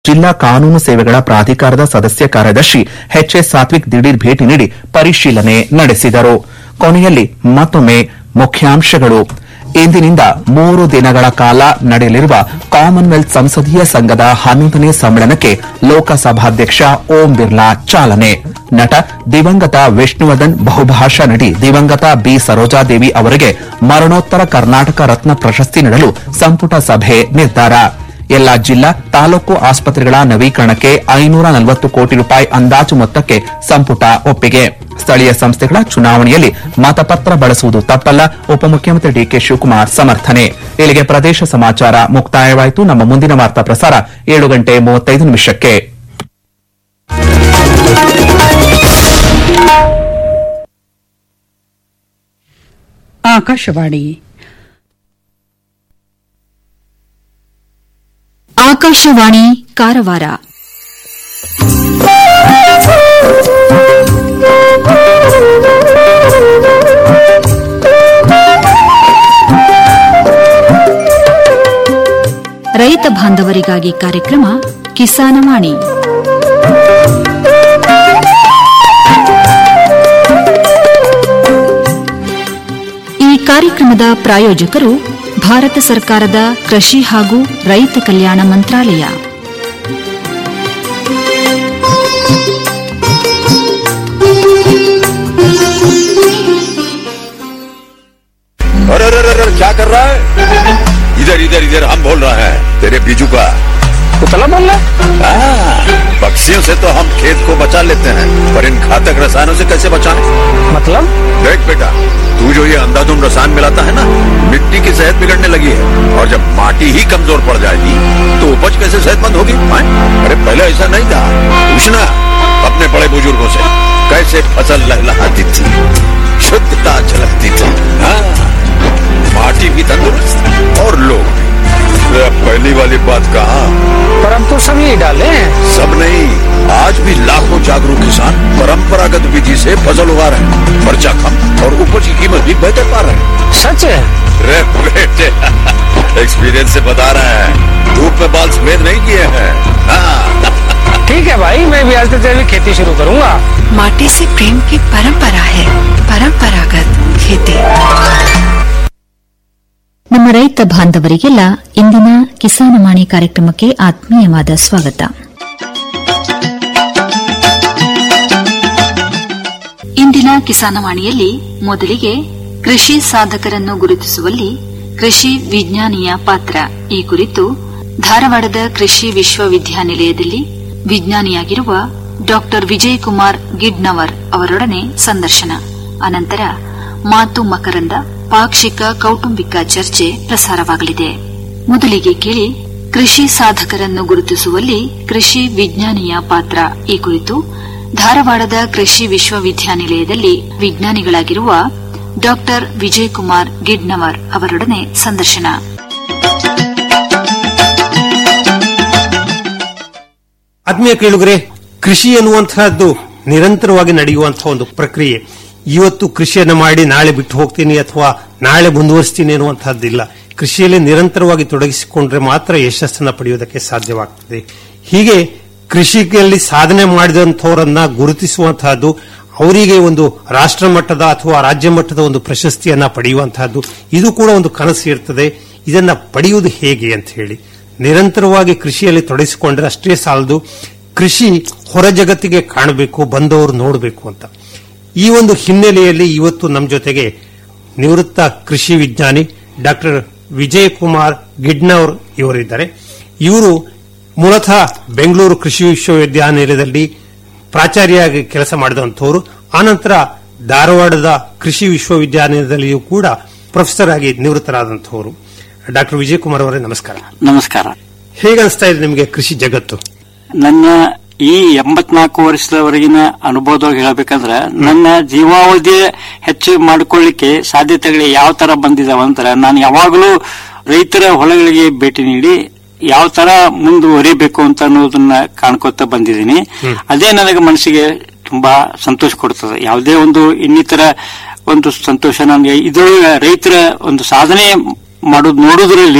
ಜಿಲ್ಲಾ ಕಾನೂನು ಸೇವೆಗಳ ಪ್ರಾಧಿಕಾರದ ಸದಸ್ಯ ಕಾರ್ಯದರ್ಶಿ ಎಚ್ ಎಸ್ ಸಾತ್ವಿಕ್ ದಿಢೀರ್ ಭೇಟಿ ನೀಡಿ ಪರಿಶೀಲನೆ ನಡೆಸಿದರು ಕೊನೆಯಲ್ಲಿ ಮತ್ತೊಮ್ಮೆ ಮುಖ್ಯಾಂಶಗಳು ಇಂದಿನಿಂದ ಮೂರು ದಿನಗಳ ಕಾಲ ನಡೆಯಲಿರುವ ಕಾಮನ್ವೆಲ್ತ್ ಸಂಸದೀಯ ಸಂಘದ ಹನ್ನೊಂದನೇ ಸಮ್ಮೇಳನಕ್ಕೆ ಲೋಕಸಭಾಧ್ಯಕ್ಷ ಓಂ ಬಿರ್ಲಾ ಚಾಲನೆ ನಟ ದಿವಂಗತ ವಿಷ್ಣುವರ್ಧನ್ ಬಹುಭಾಷಾ ನಟಿ ದಿವಂಗತ ಬಿ ಸರೋಜಾದೇವಿ ಅವರಿಗೆ ಮರಣೋತ್ತರ ಕರ್ನಾಟಕ ರತ್ನ ಪ್ರಶಸ್ತಿ ನೀಡಲು ಸಂಪುಟ ಸಭೆ ನಿರ್ಧಾರ ಎಲ್ಲಾ ಜಿಲ್ಲಾ ತಾಲೂಕು ಆಸ್ಪತ್ರೆಗಳ ನವೀಕರಣಕ್ಕೆ ಐನೂರ ನಲವತ್ತು ಕೋಟಿ ರೂಪಾಯಿ ಅಂದಾಜು ಮೊತ್ತಕ್ಕೆ ಸಂಪುಟ ಒಪ್ಪಿಗೆ ಸ್ಥಳೀಯ ಸಂಸ್ಥೆಗಳ ಚುನಾವಣೆಯಲ್ಲಿ ಮತಪತ್ರ ಬಳಸುವುದು ತಪ್ಪಲ್ಲ ಉಪಮುಖ್ಯಮಂತ್ರಿ ಡಿಕೆ ಶಿವಕುಮಾರ್ ಸಮರ್ಥನೆ ಇಲ್ಲಿಗೆ ಪ್ರದೇಶ ಸಮಾಚಾರ ಮುಕ್ತಾಯವಾಯಿತು ನಮ್ಮ ಮುಂದಿನ ವಾರ್ತಾ ಪ್ರಸಾರ ಏಳು ಗಂಟೆ ಮೂವತ್ತೈದು ನಿಮಿಷಕ್ಕೆ ಆಕಾಶವಾಣಿ ಆಕಾಶವಾಣಿ ಕಾರವಾರ ರೈತ ಬಾಂಧವರಿಗಾಗಿ ಕಾರ್ಯಕ್ರಮ ಕಿಸಾನವಾಣಿ ಈ ಕಾರ್ಯಕ್ರಮದ ಪ್ರಾಯೋಜಕರು ಭಾರತ ಸರ್ಕಾರದ ಕೃಷಿ ಹಾಗೂ ರೈತ ಕಲ್ಯಾಣ ಮಂತ್ರಾಲಯ अरे अरे अरे अरे, क्या कर रहा है इधर इधर इधर हम बोल रहे हैं तेरे बीजू का कुतला बोल रहा हाँ, पक्षियों से तो हम खेत को बचा लेते हैं पर इन घातक रसायनों से कैसे बचाएं? मतलब देख बेटा तू जो ये अंधाधुंध रसायन मिलाता है ना मिट्टी की सेहत बिगड़ने लगी है और जब माटी ही कमजोर पड़ जाएगी तो उपज कैसे सेहतमंद होगी हाँ? अरे पहले ऐसा नहीं था पूछना अपने बड़े बुजुर्गों से कैसे फसल लहलहाती थी शुद्धता झलकती थी हाँ, माटी भी तंदुरुस्त और लोग भी अरे अब पहली वाली बात कहा पर हम तो सब यही डाले हैं सब नहीं आज भी लाखों जागरूक किसान परंपरागत विधि से फसल उगा रहे हैं खर्चा कम और उपज की कीमत भी बेहतर पा रहे हैं सच है रे बेटे एक्सपीरियंस से बता रहे हैं धूप में बाल सफेद नहीं किए हैं हाँ, ठीक है भाई मैं भी आज से जैविक खेती शुरू करूंगा माटी से प्रेम की परंपरा है परंपरागत खेती ನಮ್ಮ ರೈತ ಬಾಂಧವರಿಗೆಲ್ಲ ಇಂದಿನ ಕಿಸಾನವಾಣಿ ಕಾರ್ಯಕ್ರಮಕ್ಕೆ ಆತ್ಮೀಯವಾದ ಸ್ವಾಗತ ಇಂದಿನ ಕಿಸಾನವಾಣಿಯಲ್ಲಿ ಮೊದಲಿಗೆ ಕೃಷಿ ಸಾಧಕರನ್ನು ಗುರುತಿಸುವಲ್ಲಿ ಕೃಷಿ ವಿಜ್ಞಾನಿಯ ಪಾತ್ರ ಈ ಕುರಿತು ಧಾರವಾಡದ ಕೃಷಿ ವಿಶ್ವವಿದ್ಯಾನಿಲಯದಲ್ಲಿ ವಿಜ್ಞಾನಿಯಾಗಿರುವ ಡಾ ವಿಜಯಕುಮಾರ್ ಗಿಡ್ನವರ್ ಅವರೊಡನೆ ಸಂದರ್ಶನ ಅನಂತರ ಮಾತು ಮಕರಂದ ಪಾಕ್ಷಿಕ ಕೌಟುಂಬಿಕ ಚರ್ಚೆ ಪ್ರಸಾರವಾಗಲಿದೆ ಮೊದಲಿಗೆ ಕೇಳಿ ಕೃಷಿ ಸಾಧಕರನ್ನು ಗುರುತಿಸುವಲ್ಲಿ ಕೃಷಿ ವಿಜ್ಞಾನಿಯ ಪಾತ್ರ ಈ ಕುರಿತು ಧಾರವಾಡದ ಕೃಷಿ ವಿಶ್ವವಿದ್ಯಾನಿಲಯದಲ್ಲಿ ವಿಜ್ಞಾನಿಗಳಾಗಿರುವ ಡಾ ವಿಜಯಕುಮಾರ್ ಗಿಡ್ನವರ್ ಅವರೊಡನೆ ಸಂದರ್ಶನ ಆತ್ಮೀಯ ಕೇಳುಗರೆ ಕೃಷಿ ಎನ್ನುವಂತಹದ್ದು ನಿರಂತರವಾಗಿ ನಡೆಯುವಂತಹ ಒಂದು ಪ್ರಕ್ರಿಯೆ ಇವತ್ತು ಕೃಷಿಯನ್ನು ಮಾಡಿ ನಾಳೆ ಬಿಟ್ಟು ಹೋಗ್ತೀನಿ ಅಥವಾ ನಾಳೆ ಮುಂದುವರಿಸ್ತೀನಿ ಎನ್ನುವಂತಹದ್ದಿಲ್ಲ ಕೃಷಿಯಲ್ಲಿ ನಿರಂತರವಾಗಿ ತೊಡಗಿಸಿಕೊಂಡ್ರೆ ಮಾತ್ರ ಯಶಸ್ಸನ್ನು ಪಡೆಯುವುದಕ್ಕೆ ಸಾಧ್ಯವಾಗ್ತದೆ ಹೀಗೆ ಕೃಷಿಯಲ್ಲಿ ಸಾಧನೆ ಮಾಡಿದಂಥವರನ್ನ ಗುರುತಿಸುವಂತಹದ್ದು ಅವರಿಗೆ ಒಂದು ರಾಷ್ಟ್ರ ಮಟ್ಟದ ಅಥವಾ ರಾಜ್ಯ ಮಟ್ಟದ ಒಂದು ಪ್ರಶಸ್ತಿಯನ್ನ ಪಡೆಯುವಂತಹದ್ದು ಇದು ಕೂಡ ಒಂದು ಕನಸು ಇರ್ತದೆ ಇದನ್ನ ಪಡೆಯುವುದು ಹೇಗೆ ಅಂತ ಹೇಳಿ ನಿರಂತರವಾಗಿ ಕೃಷಿಯಲ್ಲಿ ತೊಡಗಿಸಿಕೊಂಡ್ರೆ ಅಷ್ಟೇ ಸಾಲದು ಕೃಷಿ ಹೊರ ಜಗತ್ತಿಗೆ ಕಾಣಬೇಕು ಬಂದವರು ನೋಡಬೇಕು ಅಂತ ಈ ಒಂದು ಹಿನ್ನೆಲೆಯಲ್ಲಿ ಇವತ್ತು ನಮ್ಮ ಜೊತೆಗೆ ನಿವೃತ್ತ ಕೃಷಿ ವಿಜ್ಞಾನಿ ಡಾಕ್ಟರ್ ವಿಜಯಕುಮಾರ್ ಗಿಡ್ನವರ್ ಇವರಿದ್ದಾರೆ ಇವರು ಮೂಲತಃ ಬೆಂಗಳೂರು ಕೃಷಿ ವಿಶ್ವವಿದ್ಯಾನಿಲಯದಲ್ಲಿ ಪ್ರಾಚಾರ್ಯರಾಗಿ ಕೆಲಸ ಮಾಡಿದಂಥವರು ಆನಂತರ ಧಾರವಾಡದ ಕೃಷಿ ವಿಶ್ವವಿದ್ಯಾನಿಲಯದಲ್ಲಿಯೂ ಕೂಡ ಪ್ರೊಫೆಸರ್ ಆಗಿ ನಿವೃತ್ತರಾದಂಥವರು ಡಾಕ್ಟರ್ ವಿಜಯಕುಮಾರ್ ಅವರೇ ನಮಸ್ಕಾರ ನಮಸ್ಕಾರ ಹೇಗನ್ಸ್ತಾ ಇದೆ ನಿಮಗೆ ಕೃಷಿ ಜಗತ್ತು ನನ್ನ ಈ ಎಂಬತ್ನಾಲ್ಕು ವರ್ಷದವರೆಗಿನ ಅನುಭವದಾಗ ಹೇಳ್ಬೇಕಂದ್ರ ನನ್ನ ಜೀವಾವಧಿ ಹೆಚ್ಚು ಮಾಡಿಕೊಳ್ಳಿಕ್ಕೆ ಸಾಧ್ಯತೆಗಳು ಯಾವ ತರ ಬಂದಿದಾವ ಅಂತರ ನಾನು ಯಾವಾಗಲೂ ರೈತರ ಹೊಲಗಳಿಗೆ ಭೇಟಿ ನೀಡಿ ಯಾವ ತರ ಮುಂದುವರಿಬೇಕು ಅಂತ ಅನ್ನೋದನ್ನ ಕಾಣ್ಕೋತ ಬಂದಿದ್ದೀನಿ ಅದೇ ನನಗೆ ಮನಸ್ಸಿಗೆ ತುಂಬಾ ಸಂತೋಷ ಕೊಡ್ತದೆ ಯಾವುದೇ ಒಂದು ಇನ್ನಿತರ ಒಂದು ಸಂತೋಷ ನನಗೆ ಇದರೊಳಗೆ ರೈತರ ಒಂದು ಸಾಧನೆ ಮಾಡೋದು ನೋಡೋದ್ರಲ್ಲಿ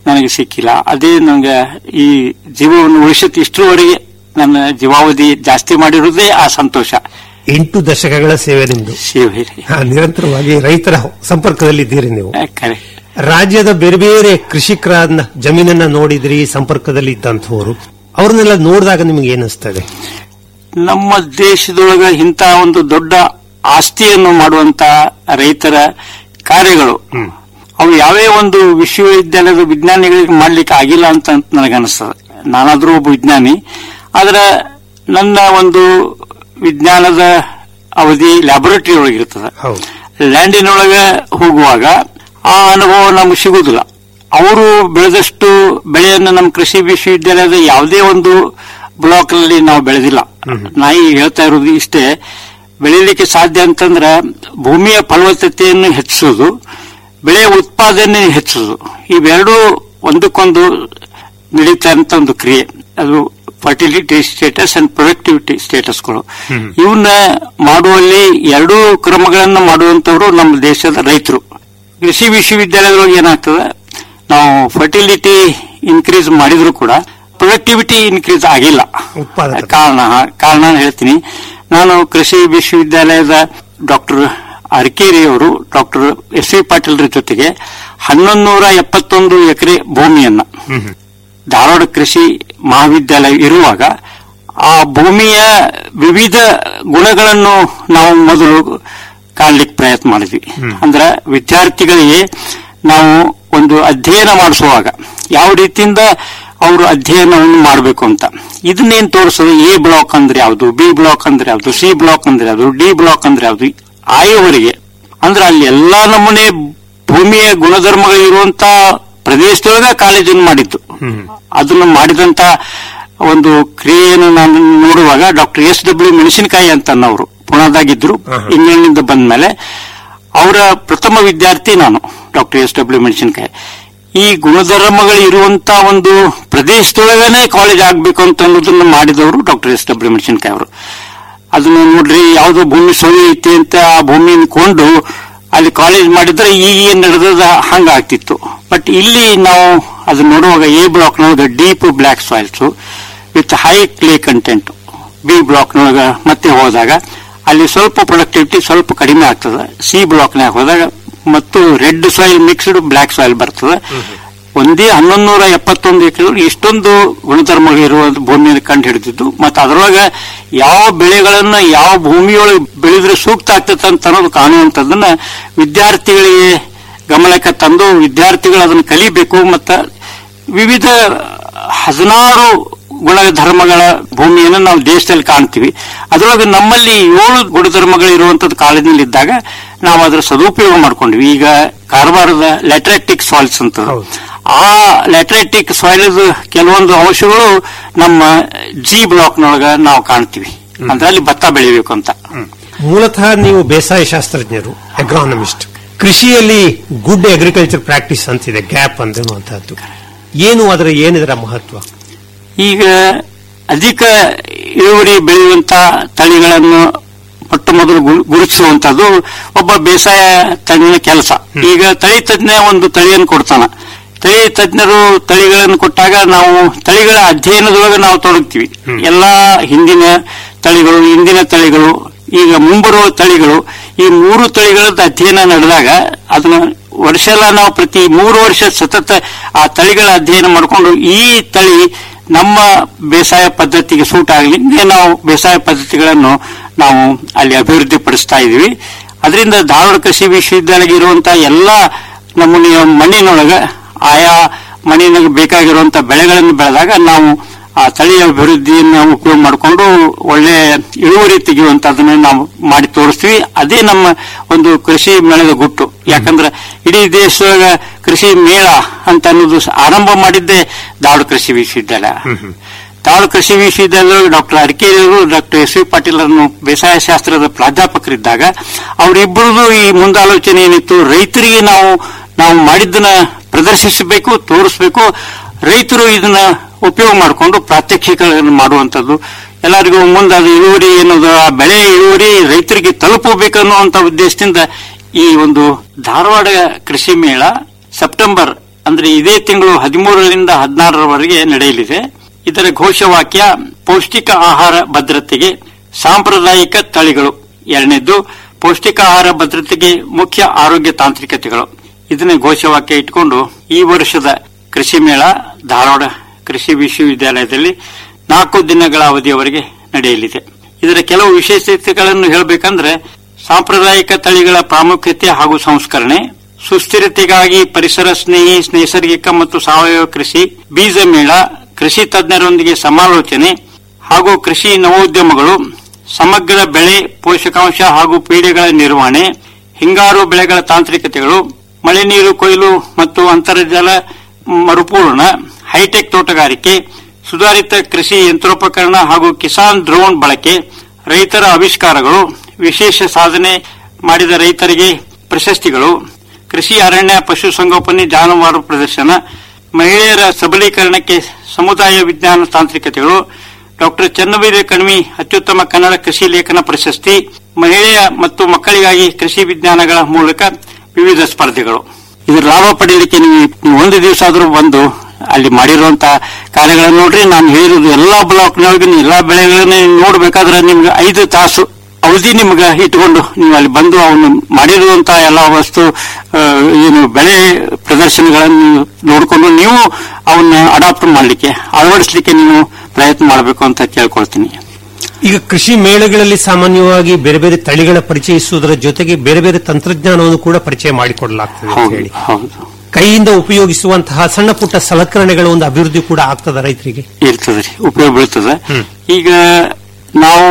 ನನಗೆ ಸಿಕ್ಕಿಲ್ಲ ಅದೇ ನನಗೆ ಈ ಜೀವವನ್ನು ಉಳಿಸುತ್ತೆ ಇಷ್ಟರವರೆಗೆ ನನ್ನ ಜೀವಾವಧಿ ಜಾಸ್ತಿ ಮಾಡಿರೋದೇ ಆ ಸಂತೋಷ ಎಂಟು ದಶಕಗಳ ಸೇವೆ ನಿಮ್ದು ಸೇವೆ ಹಾ, ನಿರಂತರವಾಗಿ ರೈತರ ಸಂಪರ್ಕದಲ್ಲಿದ್ದೀರಿ ನೀವು ಕರೆ ರಾಜ್ಯದ ಬೇರೆ ಬೇರೆ ಕೃಷಿಕರನ್ನ ಜಮೀನನ್ನ ನೋಡಿದ್ರಿ ಸಂಪರ್ಕದಲ್ಲಿ ಇದ್ದಂಥವ್ರು ಅವ್ರನ್ನೆಲ್ಲ ನೋಡಿದಾಗ ನಿಮ್ಗೆ ಏನಿಸ್ತದೆ ನಮ್ಮ ದೇಶದೊಳಗ ಇಂಥ ಒಂದು ದೊಡ್ಡ ಆಸ್ತಿಯನ್ನು ಮಾಡುವಂತ ರೈತರ ಕಾರ್ಯಗಳು ಅವು ಯಾವೇ ಒಂದು ವಿಶ್ವವಿದ್ಯಾಲಯದ ವಿಜ್ಞಾನಿಗಳಿಗೆ ಮಾಡ್ಲಿಕ್ಕೆ ಆಗಿಲ್ಲ ಅಂತ ನನಗನ್ನಿಸ್ತದೆ ನಾನಾದ್ರೂ ಒಬ್ಬ ವಿಜ್ಞಾನಿ ಆದ್ರೆ ನನ್ನ ಒಂದು ವಿಜ್ಞಾನದ ಅವಧಿ ಲ್ಯಾಬೊರೇಟರಿ ಒಳಗಿರ್ತದೆ ಹೌದು ಲ್ಯಾಂಡಿನೊಳಗೆ ಹೋಗುವಾಗ ಆ ಅನುಭವ ನಮ್ಗೆ ಸಿಗುದಿಲ್ಲ ಅವರು ಬೆಳೆದಷ್ಟು ಬೆಳೆಯನ್ನು ನಮ್ಮ ಕೃಷಿ ವಿಶ್ವವಿದ್ಯಾಲಯದ ಯಾವುದೇ ಒಂದು ಬ್ಲಾಕ್ ನಲ್ಲಿ ನಾವು ಬೆಳೆದಿಲ್ಲ ನಾಯಿ ಹೇಳ್ತಾ ಇರೋದು ಇಷ್ಟೇ ಬೆಳೀಲಿಕ್ಕೆ ಸಾಧ್ಯ ಅಂತಂದ್ರೆ ಭೂಮಿಯ ಫಲವತ್ತತೆಯನ್ನು ಹೆಚ್ಚಿಸೋದು ಬೆಳೆ ಉತ್ಪಾದನೆ ಹೆಚ್ಚಿಸೋದು ಇವೆರಡೂ ಒಂದಕ್ಕೊಂದು ನಡೀತಾ ಇರುವಂತ ಒಂದು ಕ್ರಿಯೆ ಅದು ಫರ್ಟಿಲಿಟಿ ಸ್ಟೇಟಸ್ ಅಂಡ್ ಪ್ರೊಡಕ್ಟಿವಿಟಿ ಸ್ಟೇಟಸ್ಗಳು ಇವನ್ನ ಮಾಡುವಲ್ಲಿ ಎರಡೂ ಕ್ರಮಗಳನ್ನು ಮಾಡುವಂತವರು ನಮ್ಮ ದೇಶದ ರೈತರು ಕೃಷಿ ವಿಶ್ವವಿದ್ಯಾಲಯದೊಳಗೆ ಏನಾಗ್ತದೆ ನಾವು ಫರ್ಟಿಲಿಟಿ ಇನ್ಕ್ರೀಸ್ ಮಾಡಿದ್ರು ಕೂಡ ಪ್ರೊಡಕ್ಟಿವಿಟಿ ಇನ್ಕ್ರೀಸ್ ಆಗಿಲ್ಲ ಉತ್ಪಾದಕತೆ. ಕಾರಣ ಕಾರಣ ಹೇಳ್ತೀನಿ ನಾನು ಕೃಷಿ ವಿಶ್ವವಿದ್ಯಾಲಯದ ಡಾಕ್ಟರ್ ಅರಕೇರಿ ಅವರು ಡಾಕ್ಟರ್ ಎಸ್ ವಿ ಪಾಟೀಲ್ರ ಜೊತೆಗೆ ಹನ್ನೊಂದು ನೂರ ಎಪ್ಪತ್ತೊಂದು ಎಕರೆ ಭೂಮಿಯನ್ನ ಧಾರವಾಡ ಕೃಷಿ ಮಹಾವಿದ್ಯಾಲಯ ಇರುವಾಗ ಆ ಭೂಮಿಯ ವಿವಿಧ ಗುಣಗಳನ್ನು ನಾವು ಮೊದಲು ಕಾಣ್ಲಿಕ್ಕೆ ಪ್ರಯತ್ನ ಮಾಡಿದ್ವಿ ಅಂದ್ರೆ ವಿದ್ಯಾರ್ಥಿಗಳಿಗೆ ನಾವು ಒಂದು ಅಧ್ಯಯನ ಮಾಡಿಸುವಾಗ ಯಾವ ರೀತಿಯಿಂದ ಅವರು ಅಧ್ಯಯನವನ್ನು ಮಾಡಬೇಕು ಅಂತ ಇದನ್ನೇನ್ ತೋರಿಸೋದು ಎ ಬ್ಲಾಕ್ ಅಂದ್ರೆ ಯಾವುದು ಬಿ ಬ್ಲಾಕ್ ಅಂದ್ರೆ ಯಾವುದು ಸಿ ಬ್ಲಾಕ್ ಅಂದ್ರೆ ಯಾವುದು ಡಿ ಬ್ಲಾಕ್ ಅಂದ್ರೆ ಯಾವುದು ಆಯವರೆಗೆ ಅಂದ್ರೆ ಅಲ್ಲಿ ಎಲ್ಲಾ ನಮೂನೆ ಭೂಮಿಯ ಗುಣಧರ್ಮಗಳು ಇರುವಂತ ಪ್ರದೇಶದೊಳಗ ಕಾಲೇಜನ್ನು ಮಾಡಿದ್ದು ಅದನ್ನು ಮಾಡಿದಂತ ಒಂದು ಕ್ರಿಯೆಯನ್ನು ನಾನು ನೋಡುವಾಗ ಡಾಕ್ಟರ್ ಎಸ್ ಡಬ್ಲ್ಯೂ ಮೆಣಸಿನಕಾಯಿ ಅಂತ ಅವರು ಪುಣಾದಾಗಿದ್ರು ಇಂಗ್ಲೆಂಡ್ನಿಂದ ಬಂದ ಮೇಲೆ ಅವರ ಪ್ರಥಮ ವಿದ್ಯಾರ್ಥಿ ನಾನು ಡಾಕ್ಟರ್ ಎಸ್ ಡಬ್ಲ್ಯೂ ಮೆಣಸಿನಕಾಯಿ ಈ ಗುಣಧರ್ಮಗಳು ಇರುವಂತ ಒಂದು ಪ್ರದೇಶದೊಳಗನೆ ಕಾಲೇಜ್ ಆಗ್ಬೇಕು ಅಂತ ಅನ್ನೋದನ್ನ ಮಾಡಿದವರು ಡಾಕ್ಟರ್ ಎಸ್ ಡಬ್ಲ್ಯೂ ಮೆಣಸಿನಕಾಯಿ ಅವರು ಅದನ್ನ ನೋಡ್ರಿ ಯಾವ್ದೋ ಭೂಮಿ ಸೊಳಿ ಐತಿ ಅಂತ ಆ ಭೂಮಿನ ಕೊಂಡು ಅಲ್ಲಿ ಕಾಲೇಜ್ ಮಾಡಿದ್ರೆ ಈಗ ಏನ್ ನಡೆದ ಹಂಗ ಆಗ್ತಿತ್ತು ಬಟ್ ಇಲ್ಲಿ ನಾವು ಅದನ್ನ ನೋಡುವಾಗ ಎ ಬ್ಲಾಕ್ ನೊಳಗ deep black soils with high clay content B block ನೊಳಗ ಮತ್ತೆ ಹೋದಾಗ ಅಲ್ಲಿ ಸ್ವಲ್ಪ ಪ್ರೊಡಕ್ಟಿವಿಟಿ ಸ್ವಲ್ಪ ಕಡಿಮೆ ಆಗ್ತದೆ ಸಿ ಬ್ಲಾಕ್ನಾಗ ಹೋದಾಗ ಮತ್ತು red soil mixed black soil ಬರ್ತದೆ ಒಂದೇ ಹನ್ನೊಂದು ನೂರ ಎಪ್ಪತ್ತೊಂದು ಎಕರೆ ಇಷ್ಟೊಂದು ಗುಣಧರ್ಮಗಳು ಇರುವ ಭೂಮಿಯನ್ನು ಕಂಡು ಹಿಡಿದಿದ್ದು ಮತ್ತು ಅದರೊಳಗೆ ಯಾವ ಬೆಳೆಗಳನ್ನ ಯಾವ ಭೂಮಿಯೊಳಗೆ ಬೆಳೆದ್ರೆ ಸೂಕ್ತ ಆಗ್ತದೆ ಅಂತ ಅನ್ನೋದು ಕಾಣುವಂಥದ್ದನ್ನ ವಿದ್ಯಾರ್ಥಿಗಳಿಗೆ ಗಮನಕ್ಕೆ ತಂದು ವಿದ್ಯಾರ್ಥಿಗಳು ಅದನ್ನು ಕಲಿಬೇಕು ಮತ್ತು ವಿವಿಧ ಹದಿನಾರು ಗುಣಧರ್ಮಗಳ ಭೂಮಿಯನ್ನು ನಾವು ದೇಶದಲ್ಲಿ ಕಾಣ್ತೀವಿ ಅದರೊಳಗೆ ನಮ್ಮಲ್ಲಿ ಏಳು ಗುಣಧರ್ಮಗಳು ಇರುವಂತದ್ದು ಕಾಲೇಜಿನಲ್ಲಿ ಇದ್ದಾಗ ನಾವು ಅದರ ಸದುಪಯೋಗ ಮಾಡ್ಕೊಂಡ್ವಿ ಈಗ ಕಾರವಾರದ ಲ್ಯಾಟ್ರಾಕ್ಟಿಕ್ ಸಾಯಿಲ್ಸ್ ಅಂತ ಹೌದು. ಆ ಲ್ಯಾಟ್ರಾಟಿಕ್ ಸಾಯಿಲ್ ಕೆಲವೊಂದು ಅಂಶಗಳು ನಮ್ಮ ಜಿ ಬ್ಲಾಕ್ನೊಳಗ ನಾವು ಕಾಣ್ತೀವಿ ಅಂದ್ರೆ ಅಲ್ಲಿ ಭತ್ತ ಬೆಳಿಬೇಕು ಅಂತ ಮೂಲತಃ ನೀವು ಬೇಸಾಯ ಶಾಸ್ತ್ರಜ್ಞರು ಅಗ್ರಾನಮಿಸ್ಟ್ ಕೃಷಿಯಲ್ಲಿ ಗುಡ್ ಅಗ್ರಿಕಲ್ಚರ್ ಪ್ರಾಕ್ಟೀಸ್ ಅಂತಿದೆ ಗ್ಯಾಪ್ ಅನ್ನುವಂತಹದ್ದು ಏನು ಅದರ ಏನಿದರ ಮಹತ್ವ ಈಗ ಅಧಿಕ ಇಳುವರಿ ಬೆಳೆಯುವಂತ ತಳಿಗಳನ್ನು ಮೊಟ್ಟ ಮೊದಲು ಗು- ಗುರುತಿಸುವಂತದ್ದು ಒಬ್ಬ ಬೇಸಾಯ ತಜ್ಞನ ಕೆಲಸ ಈಗ ತಳಿ ತಜ್ಞ ಒಂದು ತಳಿಯನ್ನು ಕೊಡ್ತಾನ ತಳಿ ತಜ್ಞರು ತಳಿಗಳನ್ನು ಕೊಟ್ಟಾಗ ನಾವು ತಳಿಗಳ ಅಧ್ಯಯನದೊಳಗೆ ನಾವು ತೊಡಗ್ತೀವಿ ಎಲ್ಲಾ ಹಿಂದಿನ ತಳಿಗಳು ಇಂದಿನ ತಳಿಗಳು ಈಗ ಮುಂಬರುವ ತಳಿಗಳು ಈ ಮೂರು ತಳಿಗಳದ್ದು ಅಧ್ಯಯನ ನಡೆದಾಗ ಅದನ್ನ ವರ್ಷ ಎಲ್ಲ ನಾವು ಪ್ರತಿ ಮೂರು ವರ್ಷ ಸತತ ಆ ತಳಿಗಳ ಅಧ್ಯಯನ ಮಾಡಿಕೊಂಡು ಈ ತಳಿ ನಮ್ಮ ಬೇಸಾಯ ಪದ್ಧತಿಗೆ ಸೂಟ್ ಆಗಲಿ ನಾವು ಬೇಸಾಯ ಪದ್ಧತಿಗಳನ್ನು ನಾವು ಅಲ್ಲಿ ಅಭಿವೃದ್ಧಿ ಪಡಿಸ್ತಾ ಇದೀವಿ ಅದರಿಂದ ಧಾರವಾಡ ಕೃಷಿ ವಿಶ್ವವಿದ್ಯಾಲಯ ಇರುವಂತಹ ಎಲ್ಲಾ ನಮೂನೆಯ ಮಣ್ಣಿನೊಳಗ ಆಯಾ ಮಣ್ಣಿನಾಗ ಬೇಕಾಗಿರುವಂತಹ ಬೆಳೆಗಳನ್ನು ಬೆಳೆದಾಗ ನಾವು ಆ ತಳಿಯ ಅಭಿವೃದ್ಧಿಯನ್ನು ಉಪಯೋಗ ಮಾಡಿಕೊಂಡು ಒಳ್ಳೆ ಇಳುವರಿ ತೆಗೆಯುವಂತದನ್ನ ನಾವು ಮಾಡಿ ತೋರಿಸ್ತೀವಿ ಅದೇ ನಮ್ಮ ಒಂದು ಕೃಷಿ ಮೇಳದ ಗುಟ್ಟು ಯಾಕಂದ್ರೆ ಇಡೀ ದೇಶದೊಳಗ ಕೃಷಿ ಮೇಳ ಅಂತ ಅನ್ನೋದು ಸ- ಆರಂಭ ಮಾಡಿದ್ದೇ ಧಾರವಾಡ ಕೃಷಿ ವಿಶ್ವವಿದ್ಯಾಲಯ ಧಾರವಾಡ ಕೃಷಿ ವಿಶ್ವವಿದ್ಯಾಲಯದೊಳಗೆ ಡಾಕ್ಟರ್ ಅರಕೇರಿಯವರು ಡಾಕ್ಟರ್ ಎಸ್ ವಿ ಪಾಟೀಲ್ ಅನ್ನು ಬೇಸಾಯ ಶಾಸ್ತ್ರದ ಪ್ರಾಧ್ಯಾಪಕರಿದ್ದಾಗ ಅವರಿಬ್ಬರದು ಈ ಮುಂದಾಲೋಚನೆ ಏನಿತ್ತು ರೈತರಿಗೆ ನಾವು ನಾವು ಮಾಡಿದ್ದನ್ನ ಪ್ರದರ್ಶಿಸಬೇಕು ತೋರಿಸಬೇಕು ರೈತರು ಇದನ್ನ ಉಪಯೋಗ ಮಾಡಿಕೊಂಡು ಪ್ರಾತ್ಯಕ್ಷಿಕೆಗಳನ್ನು ಮಾಡುವಂತದ್ದು ಎಲ್ಲರಿಗೂ ಮುಂದೆ ಅದು ಇಳುವರಿ ಅನ್ನೋದು ಆ ಬೆಳೆ ಇಳುವರಿ ರೈತರಿಗೆ ತಲುಪಬೇಕನ್ನುವಂತ ಉದ್ದೇಶದಿಂದ ಈ ಒಂದು ಧಾರವಾಡ ಕೃಷಿ ಮೇಳ ಸೆಪ್ಟೆಂಬರ್ ಅಂದ್ರೆ ಇದೇ ತಿಂಗಳು ಹದಿಮೂರರಿಂದ ಹದಿನಾರರವರೆಗೆ ನಡೆಯಲಿದೆ ಇದರ ಘೋಷವಾಕ್ಯ ಪೌಷ್ಟಿಕ ಆಹಾರ ಭದ್ರತೆಗೆ ಸಾಂಪ್ರದಾಯಿಕ ತಳಿಗಳು ಎರಡನೇದ್ದು ಪೌಷ್ಟಿಕ ಆಹಾರ ಭದ್ರತೆಗೆ ಮುಖ್ಯ ಆರೋಗ್ಯ ತಾಂತ್ರಿಕತೆಗಳು ಇದನ್ನ ಘೋಷವಾಕ್ಯ ಇಟ್ಕೊಂಡು ಈ ವರ್ಷದ ಕೃಷಿ ಮೇಳ ಧಾರವಾಡ ಕೃಷಿ ವಿಶ್ವವಿದ್ಯಾಲಯದಲ್ಲಿ ನಾಲ್ಕು ದಿನಗಳ ಅವಧಿಯವರೆಗೆ ನಡೆಯಲಿದೆ ಇದರ ಕೆಲವು ವಿಶೇಷತೆಗಳನ್ನು ಹೇಳಬೇಕಂದ್ರೆ ಸಾಂಪ್ರದಾಯಿಕ ತಳಿಗಳ ಪ್ರಾಮುಖ್ಯತೆ ಹಾಗೂ ಸಂಸ್ಕರಣೆ ಸುಸ್ಥಿರತೆಗಾಗಿ ಪರಿಸರ ಸ್ನೇಹಿ ನೈಸರ್ಗಿಕ ಮತ್ತು ಸಾವಯವ ಕೃಷಿ ಬೀಜ ಮೇಳ ಕೃಷಿ ತಜ್ಞರೊಂದಿಗೆ ಸಮಾಲೋಚನೆ ಹಾಗೂ ಕೃಷಿ ನವೋದ್ಯಮಗಳು ಸಮಗ್ರ ಬೆಳೆ ಪೋಷಕಾಂಶ ಹಾಗೂ ಪೀಡೆಗಳ ನಿರ್ವಹಣೆ ಹಿಂಗಾರು ಬೆಳೆಗಳ ತಾಂತ್ರಿಕತೆಗಳು ಮಳೆ ನೀರು ಕೊಯ್ಲು ಮತ್ತು ಅಂತರ್ಜಲ ಮರುಪೂರಣ ಹೈಟೆಕ್ ತೋಟಗಾರಿಕೆ ಸುಧಾರಿತ ಕೃಷಿ ಯಂತ್ರೋಪಕರಣ ಹಾಗೂ ಕಿಸಾನ್ ಡ್ರೋನ್ ಬಳಕೆ ರೈತರ ಆವಿಷ್ಕಾರಗಳು ವಿಶೇಷ ಸಾಧನೆ ಮಾಡಿದ ರೈತರಿಗೆ ಪ್ರಶಸ್ತಿಗಳು ಕೃಷಿ ಅರಣ್ಯ ಪಶುಸಂಗೋಪನೆ ಜಾನುವಾರು ಪ್ರದರ್ಶನ ಮಹಿಳೆಯರ ಸಬಲೀಕರಣಕ್ಕೆ ಸಮುದಾಯ ವಿಜ್ಞಾನ ತಾಂತ್ರಿಕತೆಗಳು ಡಾಕ್ಟರ್ ಚನ್ನವೀರ ಕಣ್ವಿ ಅತ್ಯುತ್ತಮ ಕನ್ನಡ ಕೃಷಿ ಲೇಖನ ಪ್ರಶಸ್ತಿ ಮಹಿಳೆಯ ಮತ್ತು ಮಕ್ಕಳಿಗಾಗಿ ಕೃಷಿ ವಿಜ್ಞಾನಗಳ ಮೂಲಕ ವಿವಿಧ ಸ್ಪರ್ಧೆಗಳು ಇದರ ಲಾಭ ಪಡೆಯಲಿಕ್ಕೆ ನೀವು ನೀವು ಒಂದು ದಿವಸ ಆದರೂ ಬಂದು ಅಲ್ಲಿ ಮಾಡಿರುವಂತಹ ಕಾರ್ಯಗಳನ್ನು ನೋಡ್ರಿ ನಾನು ಹೇಳಿರೋದು ಎಲ್ಲಾ ಬ್ಲಾಕ್ನೊಳಗೆ ಎಲ್ಲಾ ಬೆಳೆಗಳನ್ನ ನೋಡ್ಬೇಕಾದ್ರೆ ನಿಮ್ಗೆ ಐದು ತಾಸು ಅವಧಿ ನಿಮ್ಗೆ ಇಟ್ಕೊಂಡು ನೀವು ಅಲ್ಲಿ ಬಂದು ಅವನು ಮಾಡಿರುವಂತಹ ಎಲ್ಲ ವಸ್ತು ಆ, ಏನು ಬೆಳೆ ಪ್ರದರ್ಶನಗಳನ್ನು ನೋಡಿಕೊಂಡು ನೀವು ಅವನ್ನ ಅಡಾಪ್ಟ್ ಮಾಡಲಿಕ್ಕೆ ಅಳವಡಿಸಲಿಕ್ಕೆ ನೀವು ಪ್ರಯತ್ನ ಮಾಡಬೇಕು ಅಂತ ಕೇಳ್ಕೊಳ್ತೀನಿ ಈಗ ಕೃಷಿ ಮೇಳಗಳಲ್ಲಿ ಸಾಮಾನ್ಯವಾಗಿ ಬೇರೆ ಬೇರೆ ತಳಿಗಳ ಪರಿಚಯಿಸುವುದರ ಜೊತೆಗೆ ಬೇರೆ ಬೇರೆ ತಂತ್ರಜ್ಞಾನವನ್ನು ಕೂಡ ಪರಿಚಯ ಮಾಡಿಕೊಡಲಾಗ್ತದೆ ಅಂತ ಹೌದು ಹೇಳಿ ಹೌದು ಕೈಯಿಂದ ಉಪಯೋಗಿಸುವಂತಹ ಸಣ್ಣ ಪುಟ್ಟ ಸಲಕರಣೆಗಳ ಒಂದು ಅಭಿವೃದ್ಧಿ ಕೂಡ ಆಗ್ತದ ರೈತರಿಗೆ ಇರ್ತದೆ ರೀ ಉಪಯೋಗ ಬೀಳ್ತದೆ ಹ್ಮ್. ಈಗ ನಾವು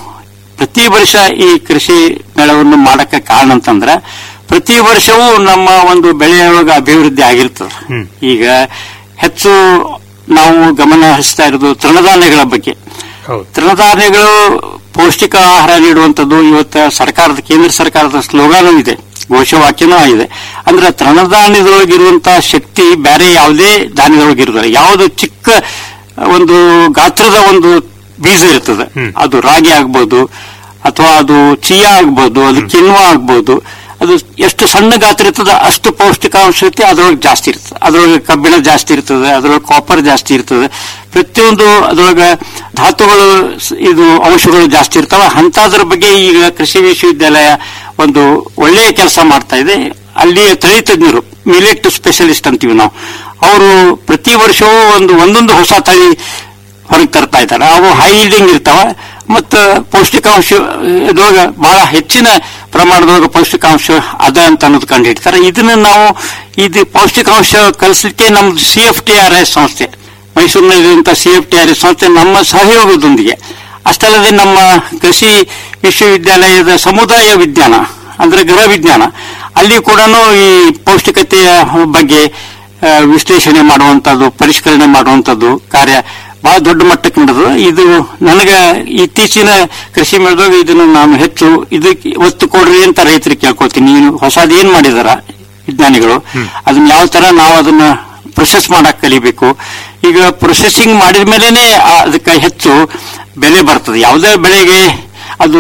ಪ್ರತಿ ವರ್ಷ ಈ ಕೃಷಿ ಮೇಳವನ್ನು ಮಾಡಕ್ಕೆ ಕಾರಣ ಅಂತಂದ್ರ ಪ್ರತಿ ವರ್ಷವೂ ನಮ್ಮ ಒಂದು ಬೆಳೆಯೊಳಗ ಅಭಿವೃದ್ಧಿ ಆಗಿರ್ತದೆ ಹ್ಮ್. ಈಗ ಹೆಚ್ಚು ನಾವು ಗಮನ ಹರಿಸ್ತಾ ಇರೋದು ತೃಣಧಾನ್ಯಗಳ ಬಗ್ಗೆ ಹೌದು ತೃಣಧಾನ್ಯಗಳು ಪೌಷ್ಟಿಕ ಆಹಾರ ನೀಡುವಂತದ್ದು ಇವತ್ತು ಸರ್ಕಾರದ ಕೇಂದ್ರ ಸರ್ಕಾರದ ಸ್ಲೋಗಾನು ಇದೆ ಘೋಷವಾಕ್ಯನೂ ಆಗಿದೆ ಅಂದ್ರೆ ತೃಣಧಾನ್ಯದೊಳಗಿರುವಂತಹ ಶಕ್ತಿ ಬೇರೆ ಯಾವುದೇ ಧಾನ್ಯದೊಳಗಿರುವುದಿಲ್ಲ ಯಾವುದು ಚಿಕ್ಕ ಒಂದು ಗಾತ್ರದ ಒಂದು ಬೀಜ ಇರ್ತದೆ ಹ್ಮ್. ಅದು ರಾಗಿ ಆಗ್ಬೋದು ಅಥವಾ ಅದು ಚಿಯಾ ಆಗ್ಬೋದು ಅದು ಕಿಣ್ವ ಆಗ್ಬೋದು ಅದು ಎಷ್ಟು ಸಣ್ಣ ಗಾತ್ರ ಇರ್ತದೆ ಅಷ್ಟು ಪೌಷ್ಟಿಕಾಂಶತೆ ಅದರೊಳಗೆ ಜಾಸ್ತಿ ಇರ್ತದೆ ಅದರೊಳಗೆ ಕಬ್ಬಿಣ ಜಾಸ್ತಿ ಇರ್ತದೆ ಅದರೊಳಗೆ ಕಾಪರ್ ಜಾಸ್ತಿ ಇರ್ತದೆ ಪ್ರತಿಯೊಂದು ಅದರೊಳಗೆ ಧಾತುಗಳು ಸ್- ಇದು ಅಂಶಗಳು ಜಾಸ್ತಿ ಇರ್ತಾವ ಅಂತದ್ರ ಬಗ್ಗೆ ಈಗ ಕೃಷಿ ವಿಶ್ವವಿದ್ಯಾಲಯ ಒಂದು ಒಳ್ಳೆಯ ಕೆಲಸ ಮಾಡ್ತಾ ಇದೆ ಅಲ್ಲಿಯ ತಳಿ ತಜ್ಞರು ಮಿಲೆಟ್ ಸ್ಪೆಷಲಿಸ್ಟ್ ಅಂತೀವಿ ನಾವು ಅವರು ಪ್ರತಿ ವರ್ಷವೂ ಒಂದು ಒಂದೊಂದು ಹೊಸ ತಳಿ ಹೊರಗೆ ತರ್ತಾ ಇದ್ದಾರೆ ಅವು ಹೈ ಈಲ್ಡಿಂಗ್ ಇರ್ತಾವ ಮತ್ತು ಪೌಷ್ಟಿಕಾಂಶ ಇದ್ರೊಳಗ ಬಹಳ ಹೆಚ್ಚಿನ ಪ್ರಮಾಣದೊಳಗೆ ಪೌಷ್ಟಿಕಾಂಶ ಅದ ಅಂತ ಅನ್ನೋದು ಕಂಡು ಹಿಡ್ತಾರೆ ಇದನ್ನ ನಾವು ಇದು ಪೌಷ್ಟಿಕಾಂಶ ಕಲಿಸಲಿಕ್ಕೆ ನಮ್ದು C F T R S ಸಂಸ್ಥೆ ಮೈಸೂರಿನಲ್ಲಿರುವಂತಹ C F T R S ಸಂಸ್ಥೆ ನಮ್ಮ ಸಹಯೋಗದೊಂದಿಗೆ ಅಷ್ಟಲ್ಲದೆ ನಮ್ಮ ಕೃಷಿ ವಿಶ್ವವಿದ್ಯಾಲಯದ ಸಮುದಾಯ ವಿಜ್ಞಾನ ಅಂದ್ರೆ ಗೃಹ ವಿಜ್ಞಾನ ಅಲ್ಲಿ ಕೂಡ ಈ ಪೌಷ್ಟಿಕತೆಯ ಬಗ್ಗೆ ಆ, ವಿಶ್ಲೇಷಣೆ ಮಾಡುವಂತದ್ದು ಪರಿಷ್ಕರಣೆ ಮಾಡುವಂತದ್ದು ಕಾರ್ಯ ಬಹಳ ದೊಡ್ಡ ಮಟ್ಟಕ್ಕೆ ನಡೆದು ಇದು ನನಗೆ ಇತ್ತೀಚಿನ ಕೃಷಿ ಮೇಳದಾಗ ಇದನ್ನು ನಾನು ಹೆಚ್ಚು ಇದಕ್ಕೆ ಒತ್ತು ಕೊಡ್ರಿ ಅಂತ ರೈತರಿಗೆ ಕೇಳ್ಕೊಳ್ತೀನಿ ನೀನು ಹೊಸದು ಏನ್ ಮಾಡಿದಾರ ವಿಜ್ಞಾನಿಗಳು ಅದನ್ನ ಯಾವ ತರ ನಾವು ಅದನ್ನ ಪ್ರೊಸೆಸ್ ಮಾಡಕ್ ಕಲಿಬೇಕು ಈಗ ಪ್ರೊಸೆಸಿಂಗ್ ಮಾಡಿದ ಮೇಲೆನೆ ಅದಕ್ಕೆ ಹೆಚ್ಚು ಬೆಲೆ ಬರ್ತದೆ ಯಾವುದೇ ಬೆಳೆಗೆ ಅದು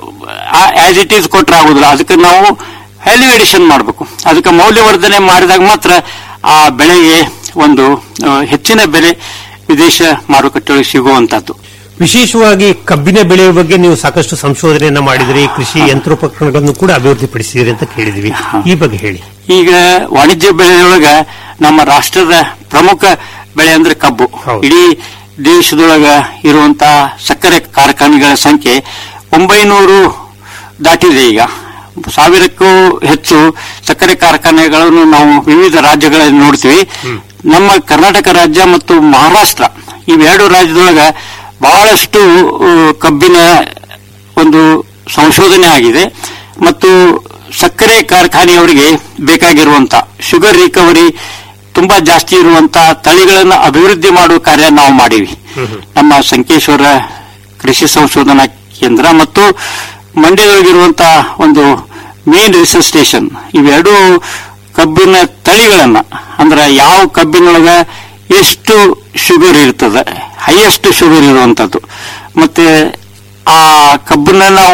ಆಸ್ ಇಟ್ ಈಸ್ ಕೊಟ್ರೆ ಆಗುದಿಲ್ಲ ಅದಕ್ಕೆ ನಾವು ವ್ಯಾಲ್ಯೂ ಎಡಿಷನ್ ಮಾಡಬೇಕು ಅದಕ್ಕೆ ಮೌಲ್ಯವರ್ಧನೆ ಮಾಡಿದಾಗ ಮಾತ್ರ ಆ ಬೆಳೆಗೆ ಒಂದು ಆ, ಹೆಚ್ಚಿನ ಬೆಲೆ ವಿದೇಶ ಮಾರುಕಟ್ಟೆಯೊಳಗೆ ಸಿಗುವಂತದ್ದು ವಿಶೇಷವಾಗಿ ಕಬ್ಬಿನ ಬೆಳೆಯ ಬಗ್ಗೆ ನೀವು ಸಾಕಷ್ಟು ಸಂಶೋಧನೆಯನ್ನ ಮಾಡಿದ್ರಿ ಕೃಷಿ ಯಂತ್ರೋಪಕರಣಗಳನ್ನು ಕೂಡ ಅಭಿವೃದ್ಧಿಪಡಿಸಿದಿರಿ ಅಂತ ಕೇಳಿದ್ವಿ ಈ ಬಗ್ಗೆ ಹೇಳಿ ಈಗ ವಾಣಿಜ್ಯ ಬೆಳೆಯೊಳಗ ನಮ್ಮ ರಾಷ್ಟ್ರದ ಪ್ರಮುಖ ಬೆಳೆ ಅಂದ್ರೆ ಕಬ್ಬು ಹೌದು. ಇಡೀ ದೇಶದೊಳಗ ಇರುವಂತಹ ಸಕ್ಕರೆ ಕಾರ್ಖಾನೆಗಳ ಸಂಖ್ಯೆ ಒಂಬೈನೂರು ದಾಟಿದೆ ಈಗ ಸಾವಿರಕ್ಕೂ ಹೆಚ್ಚು ಸಕ್ಕರೆ ಕಾರ್ಖಾನೆಗಳನ್ನು ನಾವು ವಿವಿಧ ರಾಜ್ಯಗಳಲ್ಲಿ ನೋಡ್ತೀವಿ ನಮ್ಮ ಕರ್ನಾಟಕ ರಾಜ್ಯ ಮತ್ತು ಮಹಾರಾಷ್ಟ್ರ ಇವೆರಡು ರಾಜ್ಯದೊಳಗ ಬಹಳಷ್ಟು ಆ, ಕಬ್ಬಿನ ಒಂದು ಸಂಶೋಧನೆ ಆಗಿದೆ ಮತ್ತು ಸಕ್ಕರೆ ಕಾರ್ಖಾನೆಯವರಿಗೆ ಬೇಕಾಗಿರುವಂತ ಶುಗರ್ ರಿಕವರಿ ತುಂಬಾ ಜಾಸ್ತಿ ಇರುವಂತ ತಳಿಗಳನ್ನು ಅಭಿವೃದ್ಧಿ ಮಾಡುವ ಕಾರ್ಯ ನಾವು ಮಾಡಿವಿ ನಮ್ಮ ಸಂಕೇಶ್ವರ ಕೃಷಿ ಸಂಶೋಧನಾ ಕೇಂದ್ರ ಮತ್ತು ಮಂಡ್ಯದೊಳಗಿರುವಂತಹ ಒಂದು ಮೇನ್ ರಿಸರ್ಚ್ ಸ್ಟೇಷನ್ ಇವೆರಡು ಕಬ್ಬಿನ ತಳಿಗಳನ್ನ ಅಂದ್ರೆ ಯಾವ ಕಬ್ಬಿನೊಳಗ ಎಷ್ಟು ಶುಗರ್ ಇರ್ತದೆ ಹೈಯೆಸ್ಟ್ ಶುಗರ್ ಇರುವಂತದ್ದು ಮತ್ತೆ ಆ ಕಬ್ಬನ್ನ ನಾವು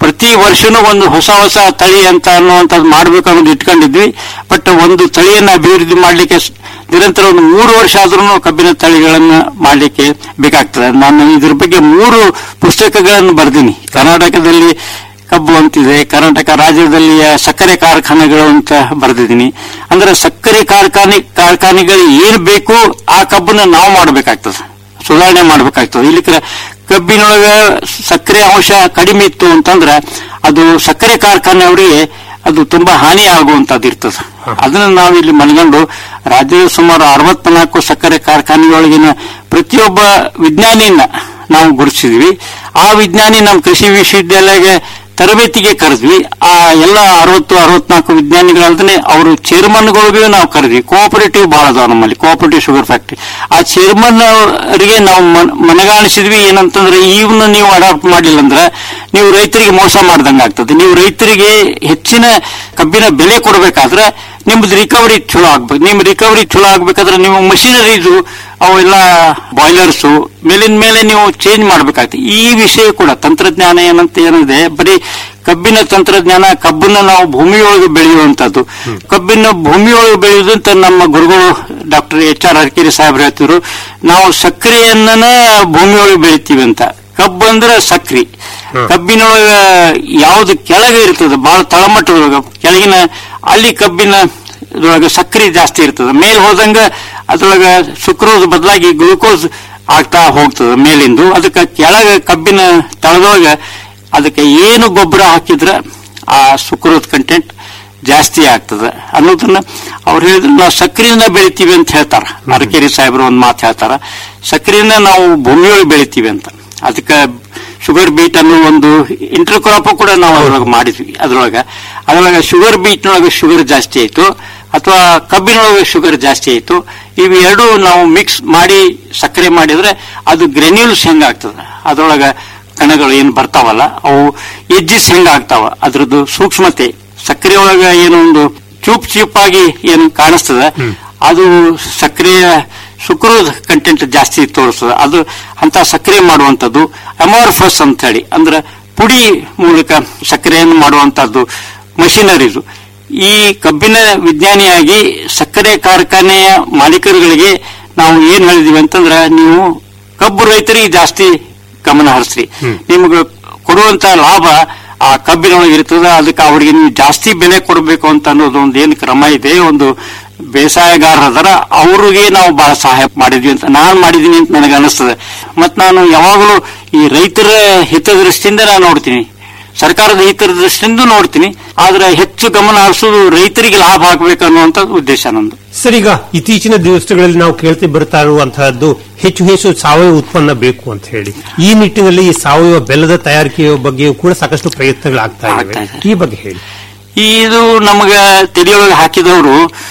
ಪ್ರತಿ ವರ್ಷನೂ ಒಂದು ಹೊಸ ಹೊಸ ತಳಿ ಅಂತ ಅನ್ನುವಂಥದ್ದು ಮಾಡ್ಬೇಕು ಅನ್ನೋದು ಇಟ್ಕೊಂಡಿದ್ವಿ ಬಟ್ ಒಂದು ತಳಿಯನ್ನ ಅಭಿವೃದ್ಧಿ ಮಾಡ್ಲಿಕ್ಕೆ ಸ್- ನಿರಂತರ ಒಂದು ಮೂರು ವರ್ಷ ಆದ್ರೂ ಕಬ್ಬಿನ ತಳಿಗಳನ್ನ ಮಾಡ್ಲಿಕ್ಕೆ ಬೇಕಾಗ್ತದೆ ನಾನು ಇದ್ರ ಬಗ್ಗೆ ಮೂರು ಪುಸ್ತಕಗಳನ್ನು ಬರ್ದೀನಿ ಕರ್ನಾಟಕದಲ್ಲಿ ಕಬ್ಬು ಅಂತಿದೆ ಕರ್ನಾಟಕ ರಾಜ್ಯದಲ್ಲಿ ಸಕ್ಕರೆ ಕಾರ್ಖಾನೆಗಳು ಅಂತ ಬರೆದಿದ್ದೀನಿ ಅಂದ್ರೆ ಸಕ್ಕರೆ ಕಾರ್ಖಾನೆ ಕಾರ್ಖಾನೆಗಳು ಏನ್ ಬೇಕು ಆ ಕಬ್ಬನ್ನ ನಾವು ಮಾಡಬೇಕಾಗ್ತದೆ ಸುಧಾರಣೆ ಮಾಡಬೇಕಾಗ್ತದೆ ಇಲ್ಲಿ ಕ- ಕಬ್ಬಿನೊಳಗ ಸಕ್ಕರೆ ಅಂಶ ಕಡಿಮೆ ಇತ್ತು ಅಂತಂದ್ರೆ ಅದು ಸಕ್ಕರೆ ಕಾರ್ಖಾನೆಯವರಿಗೆ ಅದು ತುಂಬಾ ಹಾನಿ ಆಗುವಂತದ್ದು ಇರ್ತದೆ ಅದನ್ನ ನಾವು ಇಲ್ಲಿ ಮನಗಂಡು ರಾಜ್ಯದ ಸುಮಾರು ಅರವತ್ನಾಲ್ಕು ಸಕ್ಕರೆ ಕಾರ್ಖಾನೆಗಳೊಳಗಿನ ಪ್ರತಿಯೊಬ್ಬ ವಿಜ್ಞಾನಿಯನ್ನ ನಾವು ಗುರುತಿಸಿದ್ವಿ ಆ ವಿಜ್ಞಾನಿ ನಮ್ಮ ಕೃಷಿ ವಿಶ್ವವಿದ್ಯಾಲಯಗೆ ತರಬೇತಿಗೆ ಕರೆದ್ವಿ ಆ ಎಲ್ಲ ಅರವತ್ತು ಅರವತ್ನಾಲ್ಕು ವಿಜ್ಞಾನಿಗಳಲ್ದೇ ಅವರು ಚೇರ್ಮನ್ಗಳಿಗೂ ನಾವು ಕರೆದ್ವಿ ಕೋಆಪರೇಟಿವ್ ಬಹಳ ಅದಾವ ನಮ್ಮಲ್ಲಿ ಕೋಆಪರೇಟಿವ್ ಶುಗರ್ ಫ್ಯಾಕ್ಟರಿ ಆ ಚೇರ್ಮನ್ ಅವರಿಗೆ ನಾವು ಮನ್- ಮನಗಾಣಿಸಿದ್ವಿ ಏನಂತಂದ್ರೆ ಇವನ್ನ ನೀವು ಅಡಾಪ್ಟ್ ಮಾಡಿಲ್ಲ ಅಂದ್ರೆ ನೀವು ರೈತರಿಗೆ ಮೋಸ ಮಾಡ್ದಂಗೆ ಆಗ್ತದೆ ನೀವು ರೈತರಿಗೆ ಹೆಚ್ಚಿನ ಕಬ್ಬಿನ ಬೆಲೆ ಕೊಡಬೇಕಾದ್ರೆ ನಿಮ್ದು ರಿಕವರಿ ಚಲೋ ಆಗ್ಬೇಕು ನಿಮ್ ರಿಕವರಿ ಚಲೋ ಆಗ್ಬೇಕಾದ್ರೆ ನೀವು ಮಷಿನರೀಸು ಅವೆಲ್ಲ ಬಾಯ್ಲರ್ಸು ಮೇಲಿನ ಮೇಲೆ ನೀವು ಚೇಂಜ್ ಮಾಡ್ಬೇಕಾಗ್ತದೆ ಈ ವಿಷಯ ಕೂಡ ತಂತ್ರಜ್ಞಾನ ಏನಂತ ಏನಿದೆ ಬರೀ ಕಬ್ಬಿನ ತಂತ್ರಜ್ಞಾನ ಕಬ್ಬನ್ನ ನಾವು ಭೂಮಿಯೊಳಗೆ ಬೆಳೆಯುವಂತದ್ದು ಕಬ್ಬಿನ ಭೂಮಿಯೊಳಗೆ ಬೆಳೆಯುವುದಂತ ನಮ್ಮ ಗುರುಗಳು ಡಾಕ್ಟರ್ ಎಚ್ ಆರ್ ಹರ್ಕೇರಿ ಸಾಹೇಬ್ರು ಹೇಳ್ತಿದ್ರು ನಾವು ಸಕ್ಕರೆಯನ್ನ ಭೂಮಿಯೊಳಗೆ ಬೆಳಿತೀವಿ ಅಂತ ಕಬ್ಬು ಅಂದ್ರೆ ಸಕ್ರಿ ಕಬ್ಬಿನೊಳಗ ಯಾವ್ದು ಕೆಳಗೆ ಇರ್ತದೆ ಬಹಳ ತಳಮಟ್ಟದೊಳಗ ಕೆಳಗಿನ ಅಲ್ಲಿ ಕಬ್ಬಿನ ಇದ್ರೊಳಗ ಸಕ್ಕರೆ ಜಾಸ್ತಿ ಇರ್ತದೆ ಮೇಲ್ ಹೋದಂಗ ಅದ್ರೊಳಗ ಸುಕ್ರೋಸ್ ಬದಲಾಗಿ ಗ್ಲೂಕೋಸ್ ಆಗ್ತಾ ಹೋಗ್ತದೆ ಮೇಲಿಂದು ಅದಕ್ಕೆ ಕೆಳಗ ಕಬ್ಬಿನ ತಳದೊಳಗ ಅದಕ್ಕೆ ಏನು ಗೊಬ್ಬರ ಹಾಕಿದ್ರ ಆ ಸುಕ್ರೋಸ್ ಕಂಟೆಂಟ್ ಜಾಸ್ತಿ ಆಗ್ತದೆ ಅನ್ನೋದನ್ನ ಅವ್ರು ಹೇಳಿದ್ರು ನಾವು ಸಕ್ಕರೆಯನ್ನ ಬೆಳಿತೀವಿ ಅಂತ ಹೇಳ್ತಾರ ಅರಕೇರಿ ಸಾಹೇಬರು ಒಂದು ಮಾತು ಹೇಳ್ತಾರ ಸಕ್ಕರೆಯನ್ನ ನಾವು ಭೂಮಿಯೊಳಗೆ ಬೆಳಿತೀವಿ ಅಂತ ಅದಕ್ಕೆ ಶುಗರ್ ಬೀಟ್ ಅನ್ನೋ ಒಂದು ಇಂಟರ್ ಕ್ರಾಪ್ ಕೂಡ ನಾವು ಅದ್ರೊಳಗೆ ಮಾಡಿದ್ವಿ ಅದ್ರೊಳಗ ಅದ್ರೊಳಗ ಶುಗರ್ ಬೀಟ್ನೊಳಗೆ ಶುಗರ್ ಜಾಸ್ತಿ ಆಯ್ತು ಅಥವಾ ಕಬ್ಬಿನೊಳಗೆ ಶುಗರ್ ಜಾಸ್ತಿ ಆಯ್ತು ಇವು ಎರಡು ನಾವು ಮಿಕ್ಸ್ ಮಾಡಿ ಸಕ್ಕರೆ ಮಾಡಿದ್ರೆ ಅದು ಗ್ರೆನ್ಯೂಲ್ಸ್ ಹೆಂಗಾಗ್ತದೆ ಅದ್ರೊಳಗ ಕಣಗಳು ಏನು ಬರ್ತಾವಲ್ಲ ಅವು ಎಜ್ಜಿಸ್ ಹೆಂಗಾಗ್ತಾವ ಅದ್ರದ್ದು ಸೂಕ್ಷ್ಮತೆ ಸಕ್ಕರೆ ಒಳಗ ಏನೋ ಒಂದು ಚೂಪ್ ಚೂಪ್ ಆಗಿ ಏನು ಕಾಣಿಸ್ತದೆ ಅದು ಸಕ್ಕರೆಯ ಸುಕ್ರೋಸ್ ಕಂಟೆಂಟ್ ಜಾಸ್ತಿ ತೋರಿಸ್ತದೆ ಅದು ಅಂತ ಸಕ್ಕರೆ ಮಾಡುವಂತದ್ದು ಅಮಾರ್ಫಸ್ ಅಂತ ಹೇಳಿ ಅಂದ್ರೆ ಪುಡಿ ಮೂಲಕ ಸಕ್ಕರೆಯನ್ನು ಮಾಡುವಂತದ್ದು ಮಷಿನರೀಸು ಈ ಕಬ್ಬಿನ ವಿಜ್ಞಾನಿಯಾಗಿ ಸಕ್ಕರೆ ಕಾರ್ಖಾನೆಯ ಮಾಲೀಕರುಗಳಿಗೆ ನಾವು ಏನ್ ಹೇಳಿದೀವಿ ಅಂತಂದ್ರೆ ನೀವು ಕಬ್ಬು ರೈತರಿಗೆ ಜಾಸ್ತಿ ಗಮನ ಹರಿಸ್ರಿ ನಿಮ್ಗೆ ಕೊಡುವಂತ ಲಾಭ ಆ ಕಬ್ಬಿನೊಳಗೆ ಇರ್ತದೆ ಅದಕ್ಕೆ ಅವರಿಗೆ ನೀವು ಜಾಸ್ತಿ ಬೆಲೆ ಕೊಡಬೇಕು ಅಂತ ಅನ್ನೋದು ಒಂದು ಏನು ಕ್ರಮ ಇದೆ ಒಂದು ಬೇಸಾಯಗಾರರ ಅದರ ಅವ್ರಿಗೆ ನಾವು ಬಹಳ ಸಹಾಯ ಮಾಡಿದ್ವಿ ಅಂತ ನಾನು ಮಾಡಿದೀನಿ ಅಂತ ನನಗೆ ಅನಿಸ್ತದೆ ಮತ್ ನಾನು ಯಾವಾಗಲೂ ಈ ರೈತರ ಹಿತದೃಷ್ಟಿಯಿಂದ ನಾನು ನೋಡ್ತೀನಿ ಸರ್ಕಾರದ ಹಿತದೃಷ್ಟಿಯಿಂದ ನೋಡ್ತೀನಿ ಆದ್ರೆ ಹೆಚ್ಚು ಗಮನ ಹರಿಸೋದು ರೈತರಿಗೆ ಲಾಭ ಆಗ್ಬೇಕು ಅನ್ನುವಂತ ಉದ್ದೇಶ ನಂದು ಸರ್ ಈಗ ಇತ್ತೀಚಿನ ದಿವಸಗಳಲ್ಲಿ ನಾವು ಕೇಳ್ತಿ ಬರ್ತಾ ಇರುವಂತಹದ್ದು ಹೆಚ್ಚು ಹೆಚ್ಚು ಸಾವಯವ ಉತ್ಪನ್ನ ಬೇಕು ಅಂತ ಹೇಳಿ ಈ ನಿಟ್ಟಿನಲ್ಲಿ ಈ ಸಾವಯವ ಬೆಲ್ಲದ ತಯಾರಿಕೆಯ ಬಗ್ಗೆಯೂ ಕೂಡ ಸಾಕಷ್ಟು ಪ್ರಯತ್ನಗಳಾಗ್ತಾ ಆಗ್ತಾ ಇವೆ ಇದೆ. ಈ ಬಗ್ಗೆ ಹೇಳಿ ಇದು ನಮಗ ತಲೆಯೊಳಗೆ ಹಾಕಿದವರು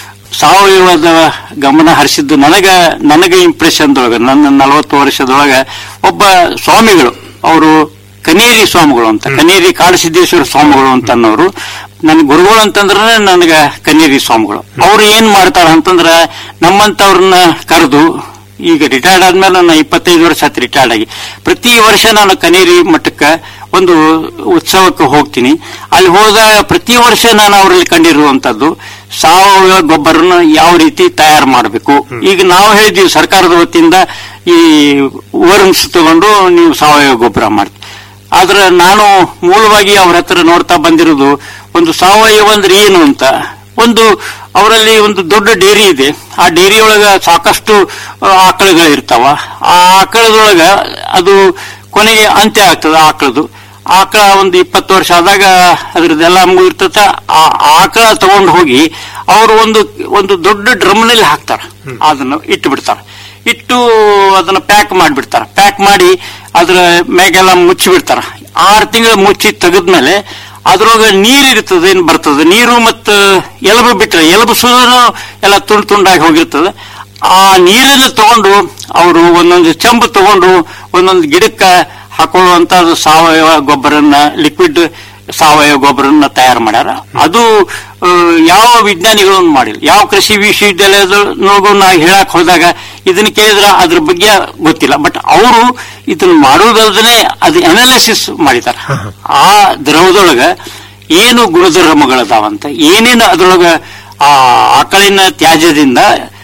ಸಾವಯವದ ಗಮನ ಹರಿಸಿದ್ದು ನನಗ ನನಗ ಇಂಪ್ರೆಷನ್ ದೊಳಗ ನನ್ನ ನಲವತ್ತು ವರ್ಷದೊಳಗ ಒಬ್ಬ ಸ್ವಾಮಿಗಳು ಅವರು ಕನೇರಿ ಸ್ವಾಮಿಗಳು ಅಂತ ಕನೇರಿ ಕಾಡಸಿದ್ದೇಶ್ವರ ಸ್ವಾಮಿಗಳು ಅಂತ ಅನ್ನೋರು ನನ್ನ ಗುರುಗಳು ಅಂತಂದ್ರೆ ನನಗ ಕನೇರಿ ಸ್ವಾಮಿಗಳು ಅವ್ರು ಏನ್ ಮಾಡ್ತಾರ ಅಂತಂದ್ರ ನಮ್ಮಂತವ್ರನ್ನ ಕರೆದು ಈಗ ರಿಟೈರ್ಡ್ ಆದ್ಮೇಲೆ ನಾನು ಇಪ್ಪತ್ತೈದು ವರ್ಷ ಆಯ್ತು ರಿಟೈರ್ಡ್ ಆಗಿ ಪ್ರತಿ ವರ್ಷ ನಾನು ಕನೇರಿ ಮಠಕ್ಕೆ ಒಂದು ಉತ್ಸವಕ್ಕೆ ಹೋಗ್ತೀನಿ ಅಲ್ಲಿ ಹೋದಾಗ ಪ್ರತಿ ವರ್ಷ ನಾನು ಅವರಲ್ಲಿ ಕಂಡಿರುವಂತದ್ದು ಸಾವಯವ ಗೊಬ್ಬರನ ಯಾವ ರೀತಿ ತಯಾರು ಮಾಡಬೇಕು ಈಗ ನಾವು ಹೇಳಿದ್ವಿ ಸರ್ಕಾರದ ವತಿಯಿಂದ ಈ ವರ್ಮ್ಸ್ ತಗೊಂಡು ನೀವು ಸಾವಯವ ಗೊಬ್ಬರ ಮಾಡ್ತೀವಿ ಆದ್ರೆ ನಾನು ಮೂಲವಾಗಿ ಅವ್ರ ಹತ್ರ ನೋಡ್ತಾ ಬಂದಿರೋದು ಒಂದು ಸಾವಯವ ಅಂದ್ರೆ ಏನು ಅಂತ ಒಂದು ಅವರಲ್ಲಿ ಒಂದು ದೊಡ್ಡ ಡೇರಿ ಇದೆ ಆ ಡೇರಿ ಒಳಗ ಸಾಕಷ್ಟು ಆ, ಆಕಳುಗಳಿರ್ತಾವ ಆ ಆಕಳದೊಳಗ ಅದು ಕೊನೆಗೆ ಅಂತ್ಯ ಆಗ್ತದೆ ಆಕಳದು ಆಕಳ ಒಂದು ಇಪ್ಪತ್ತು ವರ್ಷ ಆದಾಗ ಅದ್ರದ್ದೆಲ್ಲ ಮುಗಿರ್ತದ ಆ ಆಕಳ ತಗೊಂಡು ಹೋಗಿ ಅವರು ಒಂದು ಒಂದು ದೊಡ್ಡ ಡ್ರಮ್ನಲ್ಲಿ ಹಾಕ್ತಾರ ಅದನ್ನು ಇಟ್ಟು ಬಿಡ್ತಾರ ಇಟ್ಟು ಅದನ್ನ ಪ್ಯಾಕ್ ಮಾಡಿಬಿಡ್ತಾರ ಪ್ಯಾಕ್ ಮಾಡಿ ಅದ್ರ ಮ್ಯಾಗೆಲ್ಲ ಮುಚ್ಚಿ ಬಿಡ್ತಾರ ಆರು ತಿಂಗಳು ಮುಚ್ಚಿ ತೆಗೆದ್ಮೇಲೆ ಅದ್ರೊಳಗ ನೀರು ಇರ್ತದೆ ಏನ್ ಬರ್ತದೆ ನೀರು ಮತ್ತು ಎಲಬು ಬಿಟ್ರೆ ಎಲಬು ಸುದನು ಎಲ್ಲ ತುಂಡು ತುಂಡಾಗಿ ಹೋಗಿರ್ತದೆ ಆ ನೀರನ್ನು ತಗೊಂಡು ಅವರು ಒಂದೊಂದು ಚೆಂಬು ತಗೊಂಡು ಒಂದೊಂದು ಗಿಡಕ್ಕೆ ಹಾಕೊಳ್ಳುವಂತ ಸಾವಯವ ಗೊಬ್ಬರನ್ನ ಲಿಕ್ವಿಡ್ ಸಾವಯವ ಗೊಬ್ಬರನ್ನ ತಯಾರು ಮಾಡ್ಯಾರ ಅದು ಆ, ಯಾವ ವಿಜ್ಞಾನಿಗಳನ್ನು ಮಾಡಿಲ್ಲ ಯಾವ ಕೃಷಿ ವಿಶ್ವವಿದ್ಯಾಲಯದೊಳಗೂ ನಾ ಹೇಳಕ್ ಹೋದಾಗ ಇದನ್ನ ಕೇಳಿದ್ರೆ ಅದ್ರ ಬಗ್ಗೆ ಗೊತ್ತಿಲ್ಲ ಬಟ್ ಅವರು ಇದನ್ನ ಮಾಡೋದಲ್ದೇ ಅದು ಅನಾಲಿಸಿಸ್ ಮಾಡಿದಾರ ಆ ದ್ರವದೊಳಗ ಏನು ಗುಣಧರ್ಮಗಳದಾವಂತ ಏನೇನು ಅದ್ರೊಳಗ ಆ ಆಕಳಿನ ತ್ಯಾಜ್ಯದಿಂದ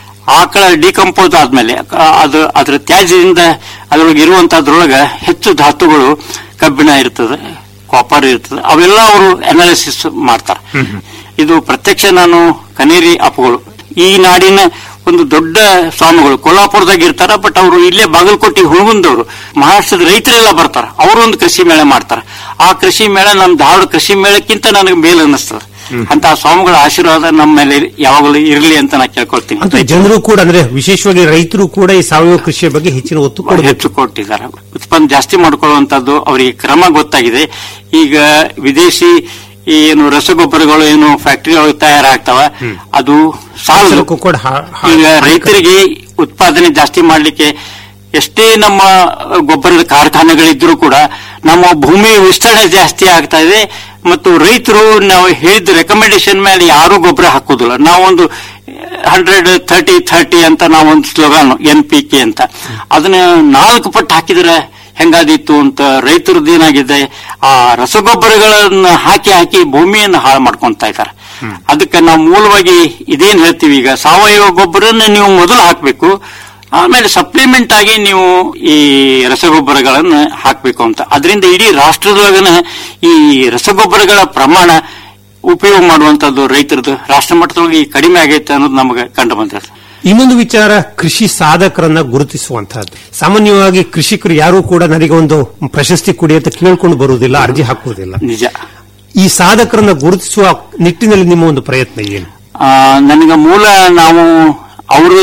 ಆಕಳ ಡಿಕಂಪೋಸ್ ಆದ್ಮೇಲೆ ಆ, ಅದು ಅದರ ತ್ಯಾಜ್ಯದಿಂದ ಅದ್ರೊಳಗೆ ಇರುವಂತದ್ರೊಳಗ ಹೆಚ್ಚು ಧಾತುಗಳು ಕಬ್ಬಿಣ ಇರ್ತದೆ ಕಾಪರ್ ಇರ್ತದೆ ಅವೆಲ್ಲ ಅವರು ಅನಾಲಿಸಿಸ್ ಮಾಡ್ತಾರೆ ಇದು ಪ್ರತ್ಯಕ್ಷ ನಾನು ಕನೇರಿ ಅಪ್ಪಗಳು ಈ ನಾಡಿನ ಒಂದು ದೊಡ್ಡ ಸ್ವಾಮಿಗಳು ಕೊಲ್ಲಾಪುರದಾಗ ಇರ್ತಾರ ಬಟ್ ಅವರು ಇಲ್ಲೇ ಬಾಗಲಕೋಟೆ ಹುಣಗುಂದವರು ಮಹಾರಾಷ್ಟ್ರದ ರೈತರೆಲ್ಲ ಬರ್ತಾರ ಅವರು ಒಂದು ಕೃಷಿ ಮೇಳ ಮಾಡ್ತಾರ ಆ ಕೃಷಿ ಮೇಳ ನಮ್ಮ ಧಾರವಾಡ ಕೃಷಿ ಮೇಳಕ್ಕಿಂತ ನನಗೆ ಮೇಲ್ ಅನ್ನಿಸ್ತದೆ ಅಂತ ಸ್ವಾಮಿಗಳ ಆಶೀರ್ವಾದ ನಮ್ಮ ಮೇಲೆ ಯಾವಾಗಲೂ ಇರಲಿ ಅಂತ ನಾ ಕೇಳ್ಕೊಳ್ತೀನಿ ಅಂತ ಜನರು ಕೂಡ ಅಂದ್ರೆ ವಿಶೇಷವಾಗಿ ರೈತರು ಕೂಡ ಈ ಸಾವಯವ ಕೃಷಿಯ ಬಗ್ಗೆ ಹೆಚ್ಚಿನ ಒತ್ತು ಕೊಡಬೇಕು ಹೆಚ್ಚು ಕೊಟ್ಟಿದ್ದಾರೆ ಉತ್ಪನ್ನ ಜಾಸ್ತಿ ಮಾಡ್ಕೊಳ್ಳುವಂತದ್ದು ಅವರಿಗೆ ಕ್ರಮ ಗೊತ್ತಾಗಿದೆ ಈಗ ವಿದೇಶಿ ಏನು ರಸಗೊಬ್ಬರಗಳು ಏನು ಫ್ಯಾಕ್ಟರಿ ತಯಾರಾಗ್ತಾವ ಅದು ಸಾಲದು ಪರಿಸರಕ್ಕೂ ಕೂಡ ಹಾ- ಹಾ- ಈಗ ರೈತರಿಗೆ ಉತ್ಪಾದನೆ ಜಾಸ್ತಿ ಮಾಡ್ಲಿಕ್ಕೆ ಎಷ್ಟೇ ನಮ್ಮ ಗೊಬ್ಬರದ ಕಾರ್ಖಾನೆಗಳಿದ್ರೂ ಕೂಡ ನಮ್ಮ ಭೂಮಿ ವಿಸ್ತರಣೆ ಜಾಸ್ತಿ ಆಗ್ತಾ ಇದೆ ಮತ್ತು ರೈತರು ನಾವು ಹೇಳಿದ ರೆಕಮೆಂಡೇಶನ್ ಮೇಲೆ ಯಾರೂ ಗೊಬ್ಬರ ಹಾಕುದಿಲ್ಲ ನಾವೊಂದು ಹಂಡ್ರೆಡ್ ಥರ್ಟಿ ಥರ್ಟಿ ಅಂತ ನಾವೊಂದು ಸ್ಲೋಗಾನ್ ಎನ್ ಪಿ ಕೆ ಅಂತ ಅದನ್ನ ನಾಲ್ಕು ಪಟ್ಟು ಹಾಕಿದ್ರೆ ಹೆಂಗಾದಿತ್ತು ಅಂತ ರೈತರದ್ದು ಏನಾಗಿದೆ ಆ ರಸಗೊಬ್ಬರಗಳನ್ನ ಹಾಕಿ ಹಾಕಿ ಭೂಮಿಯನ್ನು ಹಾಳು ಮಾಡ್ಕೊಂತ ಇದ್ದಾರೆ ಅದಕ್ಕೆ ನಾವು ಮೂಲವಾಗಿ ಇದೇನ್ ಹೇಳ್ತೀವಿ ಈಗ ಸಾವಯವ ಗೊಬ್ಬರನ್ನ ನೀವು ಮೊದಲು ಹಾಕಬೇಕು ಆಮೇಲೆ ಸಪ್ಲಿಮೆಂಟ್ ಆಗಿ ನೀವು ಈ ರಸಗೊಬ್ಬರಗಳನ್ನು ಹಾಕಬೇಕು ಅಂತ ಅದರಿಂದ ಇಡೀ ರಾಷ್ಟ್ರದೊಳಗನ ಈ ರಸಗೊಬ್ಬರಗಳ ಪ್ರಮಾಣ ಉಪಯೋಗ ಮಾಡುವಂತದ್ದು ರೈತರದ್ದು ರಾಷ್ಟ್ರ ಮಟ್ಟದೊಳಗೆ ಈ ಕಡಿಮೆ ಆಗೈತೆ ಅನ್ನೋದು ನಮಗೆ ಕಂಡು ಬಂದಿದೆ ಇನ್ನೊಂದು ವಿಚಾರ ಕೃಷಿ ಸಾಧಕರನ್ನ ಗುರುತಿಸುವಂತಹದ್ದು ಸಾಮಾನ್ಯವಾಗಿ ಕೃಷಿಕರು ಯಾರು ಕೂಡ ನನಗೆ ಒಂದು ಪ್ರಶಸ್ತಿ ಕೊಡಿ ಅಂತ ಕೇಳ್ಕೊಂಡು ಬರುವುದಿಲ್ಲ ಅರ್ಜಿ ಹಾಕುವುದಿಲ್ಲ ನಿಜ ಈ ಸಾಧಕರನ್ನ ಗುರುತಿಸುವ ನಿಟ್ಟಿನಲ್ಲಿ ನಿಮ್ಮ ಒಂದು ಪ್ರಯತ್ನ ಏನು ಆ, ನನಗೆ ಮೂಲ ನಾವು ಅವ್ರ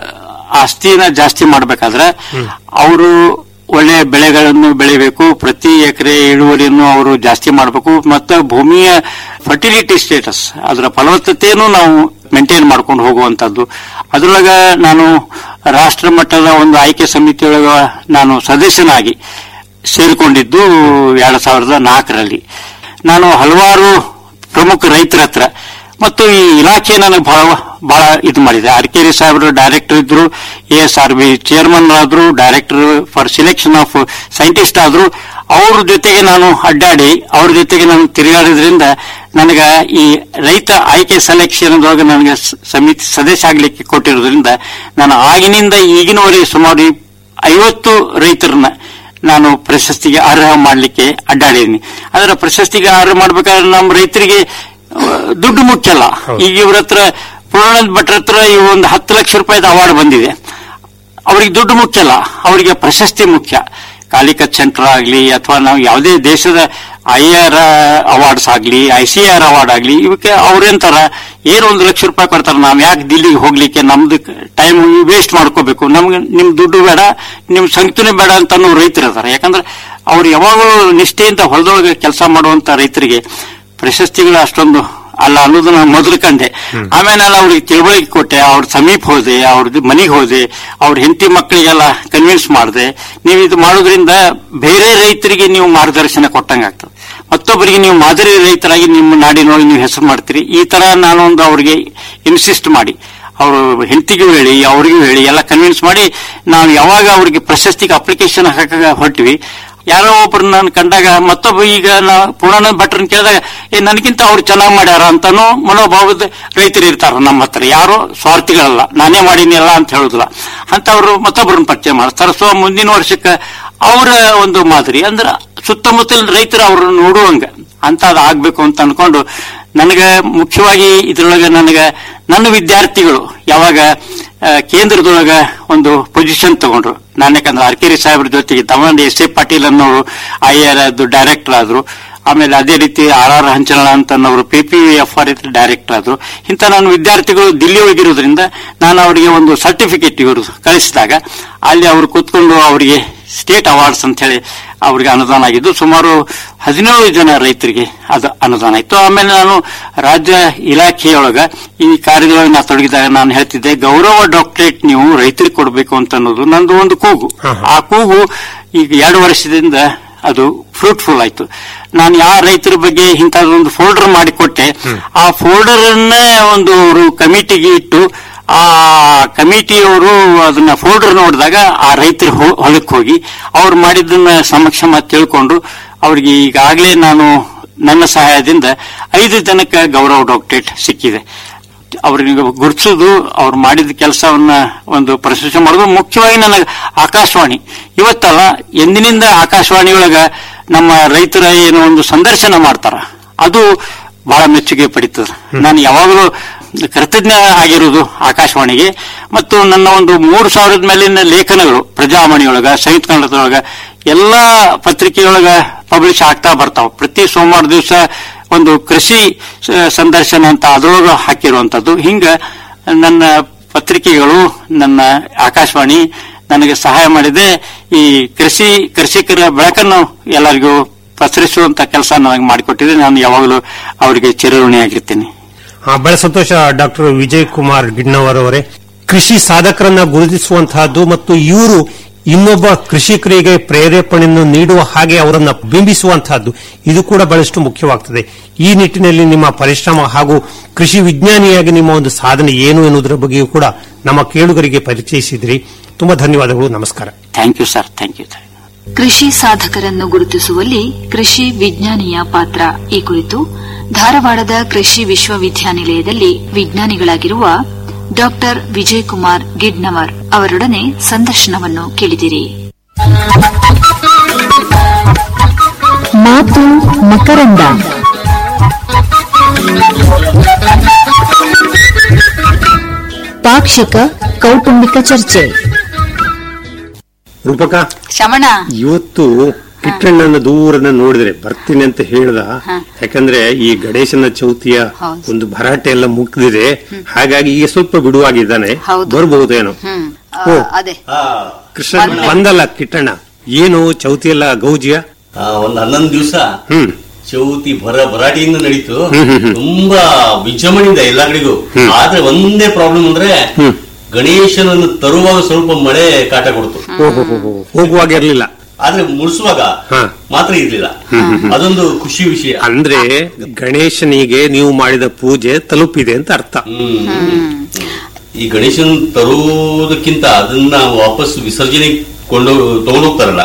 ಆಸ್ತಿನ ಜಾಸ್ತಿ ಮಾಡ್ಬೇಕಾದ್ರೆ ಅವರು ಒಳ್ಳೆ ಬೆಳೆಗಳನ್ನು ಬೆಳಿಬೇಕು ಪ್ರತಿ ಎಕರೆ ಇಳುವರಿಯನ್ನು ಅವರು ಜಾಸ್ತಿ ಮಾಡಬೇಕು ಮತ್ತು ಭೂಮಿಯ ಫರ್ಟಿಲಿಟಿ ಸ್ಟೇಟಸ್ ಅದರ ಫಲವತ್ತತೆಯನ್ನು ನಾವು ಮೇಂಟೈನ್ ಮಾಡ್ಕೊಂಡು ಹೋಗುವಂತದ್ದು ಅದ್ರೊಳಗ ನಾನು ರಾಷ್ಟ್ರ ಮಟ್ಟದ ಒಂದು ಆಯ್ಕೆ ಸಮಿತಿಯೊಳಗ ನಾನು ಸದಸ್ಯನಾಗಿ ಸೇರಿಕೊಂಡಿದ್ದು ಎರಡ್ ಸಾವಿರದ ನಾಲ್ಕರಲ್ಲಿ ನಾನು ಹಲವಾರು ಪ್ರಮುಖ ರೈತರ ಹತ್ರ ಮತ್ತು ಈ ಇಲಾಖೆ ನನಗೆ ಬಹಳ ಬಹಳ ಇದು ಮಾಡಿದೆ ಅರಕೇರಿ ಸಾಹೇಬರು ಡೈರೆಕ್ಟರ್ ಇದ್ರು A S R B chairman ಆದ್ರು director for selection of scientist ಆದ್ರು ಅವ್ರ ಜೊತೆಗೆ ನಾನು ಅಡ್ಡಾಡಿ ಅವ್ರ ಜೊತೆಗೆ ನಾನು ತಿರುಗಾಡಿದ್ರಿಂದ ನನಗೆ ಈ ರೈತ ಆಯ್ಕೆ ಸೆಲೆಕ್ಷನ್ ಒಳಗೆ ನನಗೆ ಸ- ಸಮಿತಿ ಸದಸ್ಯ ಆಗ್ಲಿಕ್ಕೆ ಕೊಟ್ಟಿರೋದ್ರಿಂದ ನಾನು ಆಗಿನಿಂದ ಈಗಿನವರೆಗೆ ಸುಮಾರು ಐವತ್ತು ರೈತರನ್ನ ನಾನು ಪ್ರಶಸ್ತಿಗೆ ಅರ್ಹ ಮಾಡಲಿಕ್ಕೆ ಅಡ್ಡಾಡಿದ್ದೀನಿ ಅದರ ಪ್ರಶಸ್ತಿಗೆ ಅರ್ಹ ಮಾಡ್ಬೇಕಾದ್ರೆ ನಮ್ಮ ರೈತರಿಗೆ ಆ, ದುಡ್ಡು ಮುಖ್ಯ ಅಲ್ಲ ಈಗ ಇವ್ರ ಹತ್ರ ಪೂರ್ಣಾನಂದ್ ಭಟ್ರ ಹತ್ರ ಈ ಒಂದು ಹತ್ತು ಲಕ್ಷ ರೂಪಾಯಿದ ಅವಾರ್ಡ್ ಬಂದಿದೆ ಅವ್ರಿಗೆ ದುಡ್ಡು ಮುಖ್ಯ ಅಲ್ಲ ಅವರಿಗೆ ಪ್ರಶಸ್ತಿ ಮುಖ್ಯ ಕಾಲಿಕತ್ ಸೆಂಟರ್ ಆಗಲಿ ಅಥವಾ ನಾವು ಯಾವುದೇ ದೇಶದ ಐ ಆರ್ ಅವಾರ್ಡ್ಸ್ ಆಗಲಿ ಐ ಸಿ ಆರ್ ಅವಾರ್ಡ್ ಆಗಲಿ ಇವಕ್ಕೆ ಅವ್ರೇಂತಾರ ಏನು ಒಂದು ಲಕ್ಷ ರೂಪಾಯಿ ಕೊಡ್ತಾರೆ ನಾವು ಯಾಕೆ ದಿಲ್ಲಿಗೆ ಹೋಗ್ಲಿಕ್ಕೆ ನಮ್ದು ಟೈಮ್ ವೇಸ್ಟ್ ಮಾಡ್ಕೋಬೇಕು ನಮ್ಗೆ ನಿಮ್ ದುಡ್ಡು ಬೇಡ ನಿಮ್ ಸಂಗತಿನೇ ಬೇಡ ಅಂತ ಅನ್ನೋ ರೈತರು ಅದಾರ ಯಾಕಂದ್ರೆ ಅವ್ರು ಯಾವಾಗಲೂ ನಿಷ್ಠೆಯಿಂದ ಹೊಲದೊಳಗೆ ಕೆಲಸ ಮಾಡುವಂತ ರೈತರಿಗೆ ಪ್ರಶಸ್ತಿಗಳು ಅಷ್ಟೊಂದು ಅಲ್ಲ ಅನ್ನೋದನ್ನ ಮೊದಲು ಕಂಡೆ ಆಮೇಲೆ ನಾನು ಅವ್ರಿಗೆ ತಿಳುವಳಿಕೆ ಕೊಟ್ಟೆ ಅವ್ರ ಸಮೀಪ ಹೋದೆ ಅವ್ರದ್ದು ಮನೆಗೆ ಹೋದೆ ಅವ್ರ ಹೆಂಡತಿ ಮಕ್ಕಳಿಗೆಲ್ಲ ಕನ್ವಿನ್ಸ್ ಮಾಡಿದೆ ನೀವು ಇದು ಮಾಡೋದ್ರಿಂದ ಬೇರೆ ರೈತರಿಗೆ ನೀವು ಮಾರ್ಗದರ್ಶನ ಕೊಟ್ಟಂಗಾಗ್ತದೆ ಮತ್ತೊಬ್ಬರಿಗೆ ನೀವು ಮಾದರಿ ರೈತರಾಗಿ ನಿಮ್ಮ ನಾಡಿನೊಳಗೆ ನೀವು ಹೆಸರು ಮಾಡ್ತೀರಿ ಈ ತರ ನಾನೊಂದು ಅವ್ರಿಗೆ ಇನ್ಸಿಸ್ಟ್ ಮಾಡಿ ಅವರು ಹೆಂಡತಿಗೂ ಹೇಳಿ ಅವರಿಗೂ ಹೇಳಿ ಎಲ್ಲ ಕನ್ವಿನ್ಸ್ ಮಾಡಿ ನಾವು ಯಾವಾಗ ಅವ್ರಿಗೆ ಪ್ರಶಸ್ತಿಗೆ ಅಪ್ಲಿಕೇಶನ್ ಹಾಕಕ ಹೊರಟಿವಿ ಯಾರೋ ಒಬ್ರು ನಾನು ಕಂಡಾಗ ಮತ್ತೊಬ್ಬ ಈಗ ನಾ ಪೂರ್ಣಾನಂದ ಭಟ್ರನ್ನ ಕೇಳಿದಾಗ ಏ ನನಗಿಂತ ಅವ್ರು ಚೆನ್ನಾಗಿ ಮಾಡ್ಯಾರ ಅಂತಾನು ಮನೋಭಾವದ ರೈತರು ಇರ್ತಾರ ನಮ್ಮ ಹತ್ರ ಯಾರೋ ಸ್ವಾರ್ಥಿಗಳಲ್ಲ ನಾನೇ ಮಾಡೀನಿ ಅಲ್ಲ ಅಂತ ಹೇಳುದಿಲ್ಲ ಅಂತವ್ರು ಮತ್ತೊಬ್ಬರನ್ನ ಪರಿಚಯ ಮಾಡ್ತಾರೆ ಸೊ ಮುಂದಿನ ವರ್ಷಕ್ಕೆ ಅವರ ಒಂದು ಮಾದರಿ ಅಂದ್ರೆ ಸುತ್ತಮುತ್ತಲಿನ ರೈತರು ಅವ್ರನ್ನ ನೋಡುವಂಗ ಅಂತ ಆಗ್ಬೇಕು ಅಂತ ಅನ್ಕೊಂಡು ನನಗೆ ಮುಖ್ಯವಾಗಿ ಇದ್ರೊಳಗೆ ನನಗೆ ನನ್ನ ವಿದ್ಯಾರ್ಥಿಗಳು ಯಾವಾಗ ಆ, ಕೇಂದ್ರದೊಳಗ ಒಂದು ಪೊಸಿಷನ್ ತಗೊಂಡ್ರು ನಾನು ಯಾಕಂದ್ರೆ ಅರ್ಕೇರಿ ಸಾಹೇಬ್ರ ಜೊತೆಗೆ ತಮ್ಮಂದಿ ಎಸ್ ಎ ಪಾಟೀಲ್ ಅನ್ನೋರು ಐ ಆರ್ ಅದು ಡೈರೆಕ್ಟರ್ ಆದ್ರು ಆಮೇಲೆ ಅದೇ ರೀತಿ ಆರ್ ಆರ್ ಹಂಚನ ಅಂತ ಅನ್ನೋರು P P F R director ಆದ್ರು ಇಂಥ ನನ್ನ ವಿದ್ಯಾರ್ಥಿಗಳು ದಿಲ್ಲಿ ಹೋಗಿರೋದ್ರಿಂದ ನಾನು ಅವರಿಗೆ ಒಂದು ಸರ್ಟಿಫಿಕೇಟ್ ಇವರು ಕಳಿಸಿದಾಗ ಅಲ್ಲಿ ಅವರು ಕೂತ್ಕೊಂಡು ಅವರಿಗೆ ಸ್ಟೇಟ್ ಅವಾರ್ಡ್ಸ್ ಅಂತ ಹೇಳಿ ಅವರಿಗೆ ಅನುದಾನ ಆಗಿದ್ದು ಸುಮಾರು ಹದಿನೇಳು ಜನ ರೈತರಿಗೆ ಅದು ಅನುದಾನ ಇತ್ತು ಆಮೇಲೆ ನಾನು ರಾಜ್ಯ ಇಲಾಖೆಯೊಳಗ ಈ ಕಾರ್ಯದೊಳಗೆ ನಾ ತೊಡಗಿದಾಗ ನಾನು ಹೇಳ್ತಿದ್ದೆ ಗೌರವ ಡಾಕ್ಟರೇಟ್ ನೀವು ರೈತರಿಗೆ ಕೊಡಬೇಕು ಅಂತ ಅನ್ನೋದು ನಂದು ಒಂದು ಕೂಗು ಆ ಕೂಗು ಈಗ ಎರಡು ವರ್ಷದಿಂದ ಅದು ಫ್ರೂಟ್ಫುಲ್ ಆಯ್ತು ನಾನು ಯಾವ ರೈತರ ಬಗ್ಗೆ ಇಂಥದ್ದೊಂದು ಫೋಲ್ಡರ್ ಮಾಡಿಕೊಟ್ಟೆ ಆ ಫೋಲ್ಡರ್ ಅನ್ನ ಒಂದು ಅವರು ಕಮಿಟಿಗೆ ಇಟ್ಟು ಆ ಕಮಿಟಿಯವರು ಅದನ್ನ ಫೋಲ್ಡರ್ ನೋಡಿದಾಗ ಆ ರೈತರ ಹೊಲಕ್ಕೆ ಹೋಗಿ ಅವ್ರು ಮಾಡಿದ್ದನ್ನ ಸಮಕ್ಷಮ ತಿಳ್ಕೊಂಡು ಅವ್ರಿಗೆ ಈಗಾಗಲೇ ನಾನು ನನ್ನ ಸಹಾಯದಿಂದ ಐದು ಜನಕ್ಕೆ ಗೌರವ ಡಾಕ್ಟರೇಟ್ ಸಿಕ್ಕಿದೆ ಅವ್ರಿಗೆ ಗುರುತಿಸೋದು ಅವ್ರು ಮಾಡಿದ ಕೆಲಸವನ್ನ ಒಂದು ಪ್ರಶಂಸೆ ಮಾಡೋದು ಮುಖ್ಯವಾಗಿ ನನಗೆ ಆಕಾಶವಾಣಿ ಇವತ್ತಲ್ಲ ಎಂದಿನಿಂದ ಆಕಾಶವಾಣಿ ಒಳಗ ನಮ್ಮ ರೈತರ ಏನು ಒಂದು ಸಂದರ್ಶನ ಮಾಡ್ತಾರ ಅದು ಬಹಳ ಮೆಚ್ಚುಗೆ ಪಡಿತದೆ ನಾನು ಯಾವಾಗಲೂ ಕೃತಜ್ಞ ಆಗಿರುವುದು ಆಕಾಶವಾಣಿಗೆ ಮತ್ತು ನನ್ನ ಒಂದು ಮೂರು ಸಾವಿರದ ಮೇಲಿನ ಲೇಖನಗಳು ಪ್ರಜಾವಾಣಿಯೊಳಗ ಸಂಯುಕ್ತ ಕನ್ನಡದೊಳಗ ಎಲ್ಲಾ ಪತ್ರಿಕೆಯೊಳಗ ಪಬ್ಲಿಷ್ ಆಗ್ತಾ ಬರ್ತಾವ ಪ್ರತಿ ಸೋಮವಾರ ದಿವಸ ಒಂದು ಕೃಷಿ ಸ- ಸಂದರ್ಶನ ಅಂತ ಅದರೊಳಗೆ ಹಾಕಿರುವಂತದ್ದು ಹಿಂಗ ನನ್ನ ಪತ್ರಿಕೆಗಳು ನನ್ನ ಆಕಾಶವಾಣಿ ನನಗೆ ಸಹಾಯ ಮಾಡಿದೆ ಈ ಕೃಷಿ ಕೃಷಿಕರ ಬೆಳಕನ್ನು ಎಲ್ಲರಿಗೂ ಪಸರಿಸುವಂತ ಕೆಲಸ ನನಗೆ ಮಾಡಿಕೊಟ್ಟಿದೆ ನಾನು ಯಾವಾಗಲೂ ಅವರಿಗೆ ಚಿರಋಣಿಯಾಗಿರ್ತೀನಿ ಹಾ ಬಹಳ ಸಂತೋಷ ಡಾಕ್ಟರ್ ವಿಜಯ್ ಕುಮಾರ್ ಗಿಡ್ನವರ್ ಅವರೇ ಕೃಷಿ ಸಾಧಕರನ್ನ ಗುರುತಿಸುವಂತಹದ್ದು ಮತ್ತು ಇವರು ಇನ್ನೊಬ್ಬ ಕೃಷಿಕರಿಗೆ ಪ್ರೇರೇಪಣೆಯನ್ನು ನೀಡುವ ಹಾಗೆ ಅವರನ್ನ ಬಿಂಬಿಸುವಂತಹದ್ದು ಇದು ಕೂಡ ಬಹಳಷ್ಟು ಮುಖ್ಯವಾಗ್ತದೆ ಈ ನಿಟ್ಟಿನಲ್ಲಿ ನಿಮ್ಮ ಪರಿಶ್ರಮ ಹಾಗೂ ಕೃಷಿ ವಿಜ್ಞಾನಿಯಾಗಿ ನಿಮ್ಮ ಒಂದು ಸಾಧನೆ ಏನು ಎನ್ನುವುದರ ಬಗ್ಗೆಯೂ ಕೂಡ ನಮ್ಮ ಕೇಳುಗರಿಗೆ ಪರಿಚಯಿಸಿದ್ರಿ ತುಂಬಾ ಧನ್ಯವಾದಗಳು ನಮಸ್ಕಾರ thank you sir thank you ಕೃಷಿ ಸಾಧಕರನ್ನು ಗುರುತಿಸುವಲ್ಲಿ ಕೃಷಿ ವಿಜ್ಞಾನಿಯ ಪಾತ್ರ ಈ ಕುರಿತು ಧಾರವಾಡದ ಕೃಷಿ ವಿಶ್ವವಿದ್ಯಾನಿಲಯದಲ್ಲಿ ವಿಜ್ಞಾನಿಗಳಾಗಿರುವ ಡಾಕ್ಟರ್ ವಿಜಯಕುಮಾರ್ ಗಿಡ್ನವರ್ ಅವರೊಡನೆ ಸಂದರ್ಶನವನ್ನು ಕೇಳಿದಿರಿ ಮಾತು ಮಕರಂದ ಪಾಕ್ಷಿಕ ಕೌಟುಂಬಿಕ ಚರ್ಚೆ ರೂಪಕ ಶಮಣ ಇವತ್ತು ಕಿಟ್ಟಣ್ಣನ ದೂರನ ನೋಡಿದ್ರೆ ಬರ್ತೀನಿ ಅಂತ ಹೇಳ್ದ ಯಾಕಂದ್ರೆ ಈ ಗಣೇಶನ ಚೌತಿಯ ಹೌದು. ಒಂದು ಭರಾಟೆ ಎಲ್ಲ ಮುಗ್ದಿದೆ ಹಾಗಾಗಿ ಈಗ ಸ್ವಲ್ಪ ಬಿಡುವಾಗಿದ್ದಾನೆ ಹೌದು. ಬರ್ಬಹುದೇನೋ ಹ್ಮ್ ಆ, ಓ. ಅದೇ ಕೃಷ್ಣ ಬಂದಲ್ಲ ಕಿಟ್ಟಣ್ಣ ಏನು ಚೌತಿ ಎಲ್ಲ ಗೌಜಿಯ ಆ, ಒಂದ್ ಹನ್ನೊಂದು ದಿವಸ ಹ್ಮ್ ಚೌತಿ ಭರ ಭರಾಟಿಯಿಂದ ನಡೀತು ತುಂಬಾ ವಿಜೃಂಭಣೆಯಿಂದ ಎಲ್ಲಾ ಕಡೆಗೂ ಆದ್ರೆ ಒಂದೇ ಪ್ರಾಬ್ಲಮ್ ಅಂದ್ರೆ ಗಣೇಶನನ್ನು ತರುವಾಗ ಸ್ವಲ್ಪ ಮಳೆ ಕಾಟ ಕೊಡ್ತು ಓಹೋ ಹೋಗುವಾಗ ಇರ್ಲಿಲ್ಲ ಆದ್ರೆ ಮುಡಿಸುವಾಗ ಹಾ. ಮಾತ್ರ ಇರ್ಲಿಲ್ಲ ಅದೊಂದು ಖುಷಿ ವಿಷಯ ಅಂದ್ರೆ ಗಣೇಶನಿಗೆ ನೀವು ಮಾಡಿದ ಪೂಜೆ ತಲುಪಿದೆ ಅಂತ ಅರ್ಥ ಹ್ಮ್. ಈ ಗಣೇಶನ್ ತರುವುದಕ್ಕಿಂತ ಅದನ್ನ ವಾಪಸ್ ವಿಸರ್ಜನೆ ಕೊಂಡು ತಗೊಂಡೋಗ್ತಾರಲ್ಲ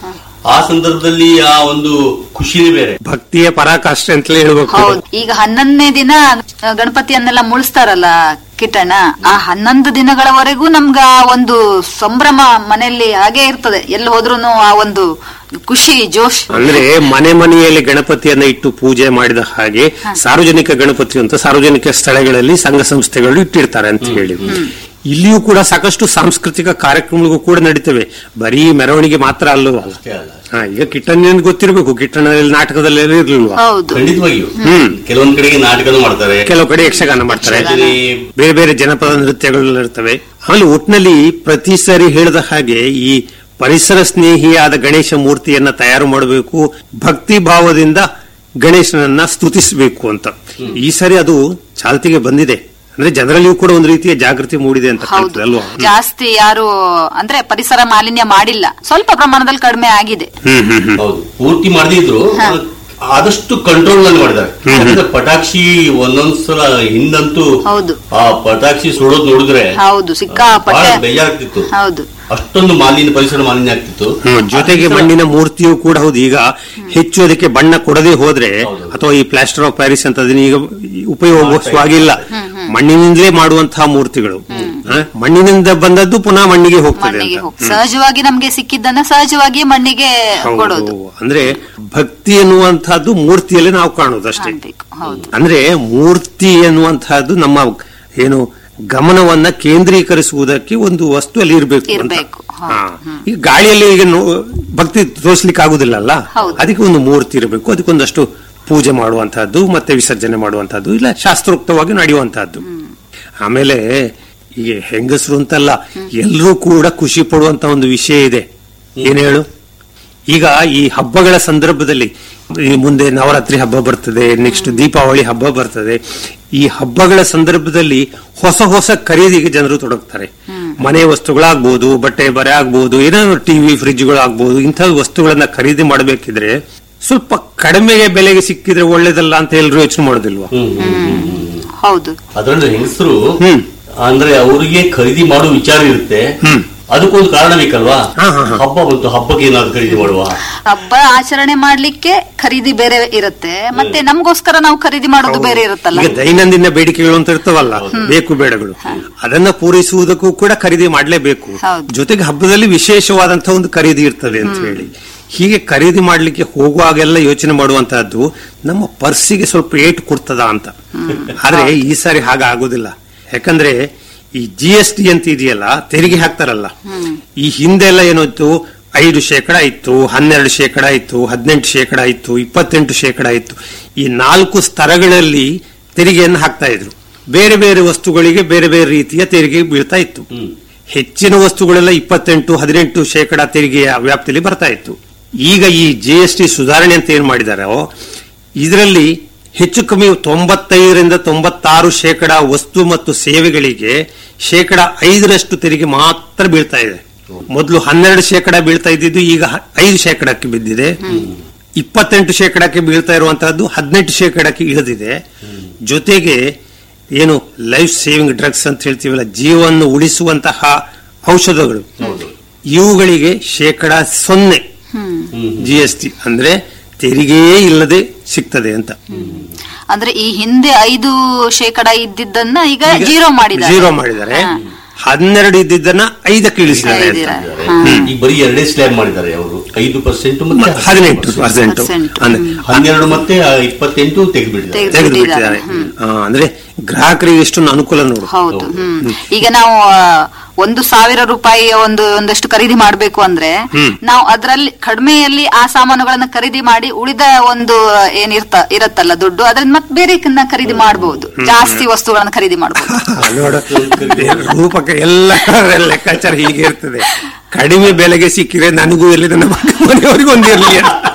ಆ ಸಂದರ್ಭದಲ್ಲಿ ಆ ಒಂದು ಖುಷಿನೇ ಬೇರೆ ಭಕ್ತಿಯ ಪರಾಕಾಷ್ಠೆ ಅಂತಲೇ ಹೇಳ್ಬೇಕು ಹೌದು ಈಗ ಹನ್ನೊಂದನೇ ದಿನ ಆ, ಗಣಪತಿಯನ್ನೆಲ್ಲ ಮುಳಿಸ್ತಾರಲ್ಲ ಕಿಟ್ಟಣ್ಣ ಆ ಹನ್ನೊಂದು ದಿನಗಳವರೆಗೂ ನಮ್ಗ ಆ ಒಂದು ಸಂಭ್ರಮ ಮನೆಯಲ್ಲಿ ಹಾಗೆ ಇರ್ತದೆ ಎಲ್ಲಿ ಹೋದ್ರೂನು ಆ ಒಂದು ಖುಷಿ ಜೋಶ್ ಅಂದ್ರೆ ಮನೆ ಮನೆಯಲ್ಲಿ ಗಣಪತಿಯನ್ನ ಇಟ್ಟು ಪೂಜೆ ಮಾಡಿದ ಹಾಗೆ ಸಾರ್ವಜನಿಕ ಗಣಪತಿ ಅಂತ ಸಾರ್ವಜನಿಕ ಸ್ಥಳಗಳಲ್ಲಿ ಸಂಘ ಸಂಸ್ಥೆಗಳು ಇಟ್ಟಿರ್ತಾರೆ ಅಂತ ಹೇಳಿ ಇಲ್ಲಿಯೂ ಕೂಡ ಸಾಕಷ್ಟು ಸಾಂಸ್ಕೃತಿಕ ಕಾರ್ಯಕ್ರಮಗಳು ಕೂಡ ನಡೀತವೆ ಬರೀ ಮೆರವಣಿಗೆ ಮಾತ್ರ ಅಲ್ಲವ ಅಷ್ಟೇ ಅಲ್ಲ ಹಾ, ಈಗ ಕಿಟ್ಟಣ್ಣ ಗೊತ್ತಿರಬೇಕು ಕಿಟ್ಟಣ್ಣದಲ್ಲಿ ನಾಟಕದಲ್ಲಿ ಇರ್ಲಿಲ್ವಾ ಹೌದು ಖಂಡಿತವಾಗಿಯೂ ಹ್ಮ್. ಕೆಲವೊಂದ್ ಕಡೆಗೆ ನಾಟಕನೂ ಮಾಡ್ತಾರೆ ಕೆಲವು ಕಡೆ ಯಕ್ಷಗಾನ ಮಾಡ್ತಾರೆ ಯಕ್ಷಗಾನ. ಬೇರೆ ಬೇರೆ ಜನಪದ ನೃತ್ಯಗಳು ಇರ್ತವೆ ಆಮೇಲೆ ಒಟ್ಟಿನಲ್ಲಿ ಪ್ರತಿ ಸಾರಿ ಹೇಳಿದ ಹಾಗೆ ಈ ಪರಿಸರ ಸ್ನೇಹಿಯಾದ ಗಣೇಶ ಮೂರ್ತಿಯನ್ನ ತಯಾರು ಮಾಡಬೇಕು ಭಕ್ತಿ ಭಾವದಿಂದ ಗಣೇಶನನ್ನ ಸ್ತುತಿಸಬೇಕು ಅಂತ ಈ ಸಾರಿ ಅದು ಚಾಲ್ತಿಗೆ ಬಂದಿದೆ ಅಂದ್ರೆ ಜನರಲ್ಲಿಯೂ ಕೂಡ ಒಂದು ರೀತಿಯ ಜಾಗೃತಿ ಮೂಡಿದೆ ಅಂತ ಹೌದು ಕಾಣ್ತದೆ ಅಲ್ವಾ ಜಾಸ್ತಿ ಯಾರು ಅಂದ್ರೆ ಪರಿಸರ ಮಾಲಿನ್ಯ ಮಾಡಿಲ್ಲ ಸ್ವಲ್ಪ ಪ್ರಮಾಣದಲ್ಲಿ ಕಡಿಮೆ ಆಗಿದೆ ಹ್ಮ್ ಹ್ಮ್ ಹ್ಮ್ ಹೌದು ಪೂರ್ತಿ ಮಾಡದಿದ್ರು ಆದಷ್ಟು ಕಂಟ್ರೋಲ್ ನಲ್ಲಿ ಮಾಡಿದ್ದಾರೆ ಯಾಕಂದ್ರೆ ಪಟಾಕ್ಷಿ ಒಂದೊಂದ್ಸಲ ಹಿಂದಂತೂ ಹೌದು. ಆ ಪಟಾಕ್ಷಿ ಸುಡೋದ್ ನೋಡಿದ್ರೆ ಹೌದು ಸಿಕ್ಕಾಪಟ್ಟೆ ಬಹಳ ಬೇಜಾರಾಗ್ತಿತ್ತು ಹೌದು ಅಷ್ಟೊಂದು ಮಾಲಿನ್ಯ ಪರಿಸರ ಮಾಲಿನ್ಯ ಆಗ್ತಿತ್ತು ಹ್ಮ್, ಜೊತೆಗೆ ಮಣ್ಣಿನ ಮೂರ್ತಿಯು ಕೂಡ ಹೌದು ಈಗ ಹೆಚ್ಚು ಅದಕ್ಕೆ ಬಣ್ಣ ಕೊಡದೆ ಹೋದ್ರೆ ಹೌದು. ಅಥವಾ ಈ ಪ್ಲಾಸ್ಟರ್ ಆಫ್ ಪ್ಯಾರಿಸ್ ಅಂತ ಅದನ್ನ ಈಗ ಉಪಯೋಗಿಸುವಾಗಿಲ್ಲ ಮಣ್ಣಿನಿಂದಲೇ ಮಾಡುವಂತಹ ಮೂರ್ತಿಗಳು ಹ? ಮಣ್ಣಿನಿಂದ ಬಂದದ್ದು ಪುನಃ ಮಣ್ಣಿಗೆ ಹೋಗ್ತದೆ ಮಣ್ಣಿಗೆ ಅಂತ ಹೋಗಿ ಸಹಜವಾಗಿ ನಮ್ಗೆ ಸಿಕ್ಕಿದ್ದನ್ನ ಸಹಜವಾಗಿ ಮಣ್ಣಿಗೆ ಹೌದು. ಕೊಡೋದು ಅಂದ್ರೆ ಭಕ್ತಿ ಎನ್ನುವಂತಹದ್ದು ಮೂರ್ತಿಯಲ್ಲಿ ನಾವು ಕಾಣೋದು ಅಷ್ಟೇ ಕಾಣ್ಬೇಕು ಹೌದು ಅಂದ್ರೆ ಮೂರ್ತಿ ಎನ್ನುವಂತಹದ್ದು ನಮ್ಮ ಏನು ಗಮನವನ್ನ ಕೇಂದ್ರೀಕರಿಸುವುದಕ್ಕೆ ಒಂದು ವಸ್ತು ಅಲ್ಲಿ ಇರಬೇಕು ಅಂತ ಇರ್ಬೇಕು, ಹೌದು. ಹಾ. ಈಗ ಗಾಳಿಯಲ್ಲಿ ಈಗ ನೋ- ಭಕ್ತಿ ತೋರಿಸ್ಲಿಕ್ಕೆ ಆಗುದಿಲ್ಲಲ್ಲ ಹೌದು. ಅದಕ್ಕೆ ಒಂದು ಮೂರ್ತಿ ಇರಬೇಕು ಅದಕ್ಕೊಂದಷ್ಟು ಪೂಜೆ ಮಾಡುವಂತಹದ್ದು ಮತ್ತೆ ವಿಸರ್ಜನೆ ಮಾಡುವಂತಹದ್ದು ಇಲ್ಲ ಶಾಸ್ತ್ರೋಕ್ತವಾಗಿ ನಡೆಯುವಂತಹದ್ದು ಆಮೇಲೆ ಈಗ ಹೆಂಗಸರು ಅಂತಲ್ಲ ಎಲ್ಲರೂ ಕೂಡ ಖುಷಿ ಪಡುವಂತ ಒಂದು ವಿಷಯ ಇದೆ ಏನ್ ಹೇಳು ಈಗ ಈ ಹಬ್ಬಗಳ ಸಂದರ್ಭದಲ್ಲಿ ಈ ಮುಂದೆ ನವರಾತ್ರಿ ಹಬ್ಬ ಬರ್ತದೆ ನೆಕ್ಸ್ಟ್ ದೀಪಾವಳಿ ಹಬ್ಬ ಬರ್ತದೆ ಈ ಹಬ್ಬಗಳ ಸಂದರ್ಭದಲ್ಲಿ ಹೊಸ ಹೊಸ ಖರೀದಿಗೆ ಜನರು ತೊಡಗ್ತಾರೆ ಮನೆ ವಸ್ತುಗಳಾಗ್ಬೋದು ಬಟ್ಟೆ ಬರೆ ಆಗ್ಬೋದು ಏನಾದ್ರು ಟಿವಿ ಫ್ರಿಜ್ಗಳು ಆಗ್ಬೋದು ಇಂಥ ವಸ್ತುಗಳನ್ನ ಖರೀದಿ ಮಾಡಬೇಕಿದ್ರೆ ಸ್ವಲ್ಪ ಕಡಿಮೆ ಬೆಲೆಗೆ ಸಿಕ್ಕಿದ್ರೆ ಒಳ್ಳೇದಲ್ಲ ಅಂತ ಎಲ್ಲರೂ ಯೋಚನೆ ಮಾಡೋದಿಲ್ವಾ ಹೌದು ಅದರಲ್ಲಿ ಹೆಂಗಸರು ಹ್ಮ್. ಅಂದ್ರೆ ಅವರಿಗೆ ಖರೀದಿ ಮಾಡುವ ವಿಚಾರ ಇರುತ್ತೆ ಹ್ಮ್. ಅದಕ್ಕೊಂದು ಕಾರಣ ಬೇಕಲ್ವಾ ಹಾ, ಹಾ, ಹಾ. ಹಬ್ಬ ಬಂತು ಹಬ್ಬಕ್ಕೆ ಏನಾದ್ರು ಖರೀದಿ ಮಾಡುವ ಹಬ್ಬ ಆಚರಣೆ ಮಾಡ್ಲಿಕ್ಕೆ ಖರೀದಿ ಬೇರೆ ಇರುತ್ತೆ ಮತ್ತೆ ನಮಗೋಸ್ಕರ ನಾವು ಖರೀದಿ ಮಾಡೋದು ಬೇರೆ ಇರುತ್ತಲ್ಲ ಈಗ ದೈನಂದಿನ ಬೇಡಿಕೆಗಳು ಅಂತ ಇರ್ತವಲ್ಲ ಬೇಕು ಬೇಡಗಳು ಅದನ್ನ ಪೂರೈಸುವುದಕ್ಕೂ ಕೂಡ ಖರೀದಿ ಮಾಡಲೇಬೇಕು ಹೌದು. ಜೊತೆಗೆ ಹಬ್ಬದಲ್ಲಿ ವಿಶೇಷವಾದಂತಹ ಒಂದು ಖರೀದಿ ಇರ್ತದೆ ಅಂತ ಹೇಳಿ ಹೀಗೆ ಖರೀದಿ ಮಾಡ್ಲಿಕ್ಕೆ ಹೋಗುವಾಗೆಲ್ಲ ಯೋಚನೆ ಮಾಡುವಂತಹದ್ದು ನಮ್ಮ ಪರ್ಸಿಗೆ ಸ್ವಲ್ಪ ಏಟು ಕೊಡ್ತದ ಅಂತ ಆದ್ರೆ ಈ ಸಾರಿ ಹಾಗೆ ಆಗೋದಿಲ್ಲ ಯಾಕಂದ್ರೆ ಈ ಜಿ ಎಸ್ ಟಿ ಅಂತ ಇದೆಯಲ್ಲ ತೆರಿಗೆ ಹಾಕ್ತಾರಲ್ಲ ಈ ಹಿಂದೆಲ್ಲ ಏನಿತ್ತು ಐದು ಶೇಕಡ ಇತ್ತು ಹನ್ನೆರಡು ಶೇಕಡ ಇತ್ತು ಹದಿನೆಂಟು ಶೇಕಡ ಇತ್ತು ಇಪ್ಪತ್ತೆಂಟು ಶೇಕಡ ಇತ್ತು ಈ ನಾಲ್ಕು ಸ್ತರಗಳಲ್ಲಿ ತೆರಿಗೆಯನ್ನು ಹಾಕ್ತಾ ಇದ್ರು ಬೇರೆ ಬೇರೆ ವಸ್ತುಗಳಿಗೆ ಬೇರೆ ಬೇರೆ ರೀತಿಯ ತೆರಿಗೆ ಬೀಳ್ತಾ ಇತ್ತು ಹೆಚ್ಚಿನ ವಸ್ತುಗಳೆಲ್ಲ ಇಪ್ಪತ್ತೆಂಟು ಹದಿನೆಂಟು ಶೇಕಡ ತೆರಿಗೆಯ ವ್ಯಾಪ್ತಿಯಲ್ಲಿ ಬರ್ತಾ ಇತ್ತು ಈಗ ಈ ಜಿ ಎಸ್ ಟಿ ಸುಧಾರಣೆ ಅಂತ ಏನ್ ಮಾಡಿದಾರೋ ಇದರಲ್ಲಿ ಹೆಚ್ಚು ಕಮ್ಮಿ ತೊಂಬತ್ತೈದರಿಂದ ತೊಂಬತ್ತಾರು ಶೇಕಡ ವಸ್ತು ಮತ್ತು ಸೇವೆಗಳಿಗೆ ಶೇಕಡ ಐದರಷ್ಟು ತೆರಿಗೆ ಮಾತ್ರ ಬೀಳ್ತಾ ಇದೆ ಮೊದಲು ಹನ್ನೆರಡು ಶೇಕಡ ಬೀಳ್ತಾ ಇದ್ದಿದ್ದು ಈಗ ಹ- ಐದು ಶೇಕಡಕ್ಕೆ ಬಿದ್ದಿದೆ ಇಪ್ಪತ್ತೆಂಟು ಶೇಕಡಕ್ಕೆ ಬೀಳ್ತಾ ಇರುವಂತಹದ್ದು ಹದಿನೆಂಟು ಶೇಕಡಕ್ಕೆ ಇಳಿದಿದೆ ಜೊತೆಗೆ ಏನು ಲೈಫ್ ಸೇವಿಂಗ್ ಡ್ರಗ್ಸ್ ಅಂತ ಹೇಳ್ತೀವಲ್ಲ ಜೀವವನ್ನು ಉಳಿಸುವಂತಹ ಔಷಧಗಳು ಇವುಗಳಿಗೆ ಶೇಕಡ ಸೊನ್ನೆ ಜಿ ಎಸ್ ಟಿ ಅಂದ್ರೆ ತೆರಿಗೆಯೇ ಇಲ್ಲದೆ ಸಿಗ್ತದೆ ಅಂತ ಅಂದ್ರೆ ಈ ಹಿಂದೆ ಐದು ಶೇಕಡ ಇದ್ದಿದ್ದನ್ನ ಈಗ ಜೀರೋ ಮಾಡಿದ್ದಾರೆ ಜೀರೋ ಮಾಡಿದ್ದಾರೆ ಹನ್ನೆರಡು ಇದ್ದಿದ್ದನ್ನ ಐದಕ್ಕೆ ಇಳಿಸಿದ್ದಾರೆ ಅಂತ ಐದಿರ- ಈಗ ಬರೀ ಎರಡೇ ಸ್ಲ್ಯಾಬ್ ಮಾಡಿದ್ದಾರೆ ಅವರು ಐದು ಪರ್ಸೆಂಟ್ ಮತ್ತೆ ಹದಿನೆಂಟು ಪರ್ಸೆಂಟ್ Percent. ಅಂದ್ರೆ ಹನ್ನೆರಡು ಮತ್ತೆ ಆ ಇಪ್ಪತ್ತೆಂಟು ತೆಗೆದ್ಬಿಟ್ಟಿದ್ದಾರೆ ತೆಗ್ದು ತೆಗೆದು ಬಿಟ್ಟಿದ್ದಾರೆ. ಬಿಟ್ಟಿದ್ದಾರೆ ಆ, ಅಂದ್ರೆ ಗ್ರಾಹಕರಿಗೆ ಎಷ್ಟೊಂದು ಅನುಕೂಲ ನೋಡು ಹೌದು ಹ್ಮ್ ಈಗ ನಾವು ಆ, ಒಂದು ಸಾವಿರ ರೂಪಾಯಿಯ ಒಂದು ಒಂದಷ್ಟು ಖರೀದಿ ಮಾಡ್ಬೇಕು ಅಂದ್ರೆ ನಾವು ಅದರಲ್ಲಿ ಕಡಿಮೆಯಲ್ಲಿ ಆ ಸಾಮಾನುಗಳನ್ನ ಖರೀದಿ ಮಾಡಿ ಉಳಿದ ಒಂದು ಏನಿರ್ತ ಇರತ್ತಲ್ಲ ದುಡ್ಡು ಅದನ್ನ ಮತ್ತೆ ಬೇರೆ ಖರೀದಿ ಮಾಡಬಹುದು ಜಾಸ್ತಿ ವಸ್ತುಗಳನ್ನ ಖರೀದಿ ಮಾಡಬಹುದು ನೋಡು ರೂಪಕ ಎಲ್ಲ ಲೆಕ್ಕಾಚಾರ ಹೀಗೆ ಇರ್ತದೆ ಕಡಿಮೆ ಬೆಲೆಗೆ ಸಿಕ್ಕಿದ್ರೆ ನನಗೂ ಇರಲಿ ನನ್ನ ಮನೆಯವರಿಗೂ ಒಂದು ಇರಲಿ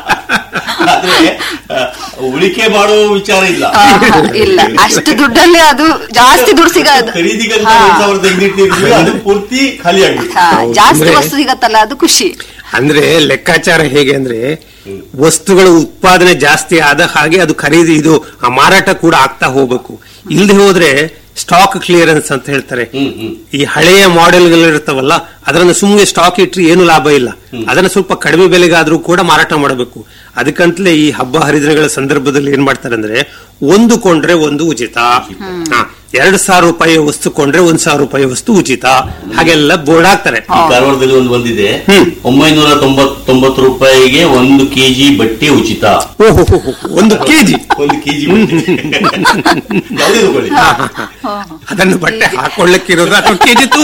ಆದ್ರೆ ಆ, ಉಳಿಕೆ ಮಾಡುವ ವಿಚಾರ ಇಲ್ಲ ಇಲ್ಲ ಅಷ್ಟು ದುಡ್ಡಲ್ಲಿ ಅದು ಜಾಸ್ತಿ ದುಡ್ಡು ಸಿಗ ಖರೀದಿಗಂತ ಹಾ. ಒಂದ್ ಸಾವಿರ ತೆಗೆದಿಟ್ಟಿರ್ತೀವಿ ಅದು ಪೂರ್ತಿ ಖಾಲಿ ಆಗಿದೆ ಹಾ, ಜಾಸ್ತಿ ಅಂದ್ರೆ- ವಸ್ತು ಸಿಗತ್ತಲ್ಲ ಅದು ಖುಷಿ ಅಂದ್ರೆ ಲೆಕ್ಕಾಚಾರ ಹೇಗೆ ಅಂದ್ರೆ ವಸ್ತುಗಳ ಉತ್ಪಾದನೆ ಜಾಸ್ತಿ ಆದ ಹಾಗೆ ಅದು ಖರೀದಿ ಇದು ಆ ಮಾರಾಟ ಕೂಡ ಆಗ್ತಾ ಹೋಗ್ಬೇಕು ಇಲ್ಲದೆ ಹೋದ್ರೆ ಸ್ಟಾಕ್ ಕ್ಲಿಯರೆನ್ಸ್ ಅಂತ ಹೇಳ್ತಾರೆ ಹ್ಮ್, ಹ್ಮ್. ಈ ಹಳೆಯ ಮಾಡೆಲ್ಗಳು ಇರ್ತಾವಲ್ಲ ಅದನ್ನ ಸುಮ್ಮನೆ ಸ್ಟಾಕ್ ಇಟ್ರೆ ಏನು ಲಾಭ ಇಲ್ಲ ಅದನ್ನ ಸ್ವಲ್ಪ ಕಡಿಮೆ ಬೆಲೆಗಾದ್ರೂ ಕೂಡ ಮಾರಾಟ ಮಾಡಬೇಕು ಅದಕ್ಕಂತಲೇ ಈ ಹಬ್ಬ ಹರಿದಿನಗಳ ಸಂದರ್ಭದಲ್ಲಿ ಏನ್ ಮಾಡ್ತಾರೆ ಅಂದ್ರೆ ಒಂದು ಕೊಂಡ್ರೆ ಒಂದು ಉಚಿತ ಹಾ, ಎರಡು ಸಾವಿರ ರೂಪಾಯಿ ವಸ್ತು ಕೊಂಡ್ರೆ ಒಂದ್ ಸಾವಿರ ರೂಪಾಯಿ ವಸ್ತು ಉಚಿತ ಹಾಗೆಲ್ಲ ಬೋರ್ಡ್ ಹಾಕ್ತಾರೆ ಈ ಕಾರವಾರದಲ್ಲಿ ಒಂದು ಬಂದಿದೆ ಹ್ಮ್. ಒಂಬೈನೂರ ತೊಂಬತ್ತೊಂಬತ್ತು ರೂಪಾಯಿಗೆ ಒಂದು ಕೆಜಿ ಬಟ್ಟೆ ಉಚಿತ ಓಹೋ ಒಂದು ಕೆಜಿ ಒಂದು ಕೆಜಿ ಬಟ್ಟೆ ಯಾವುದೇ ತಗೊಳ್ಳಿ ಅದನ್ನು ಬಟ್ಟೆ ಹಾಕೊಳ್ಳಕ್ಕಿರೋದು ಅಥವಾ ಕೆಜಿ ತೂರ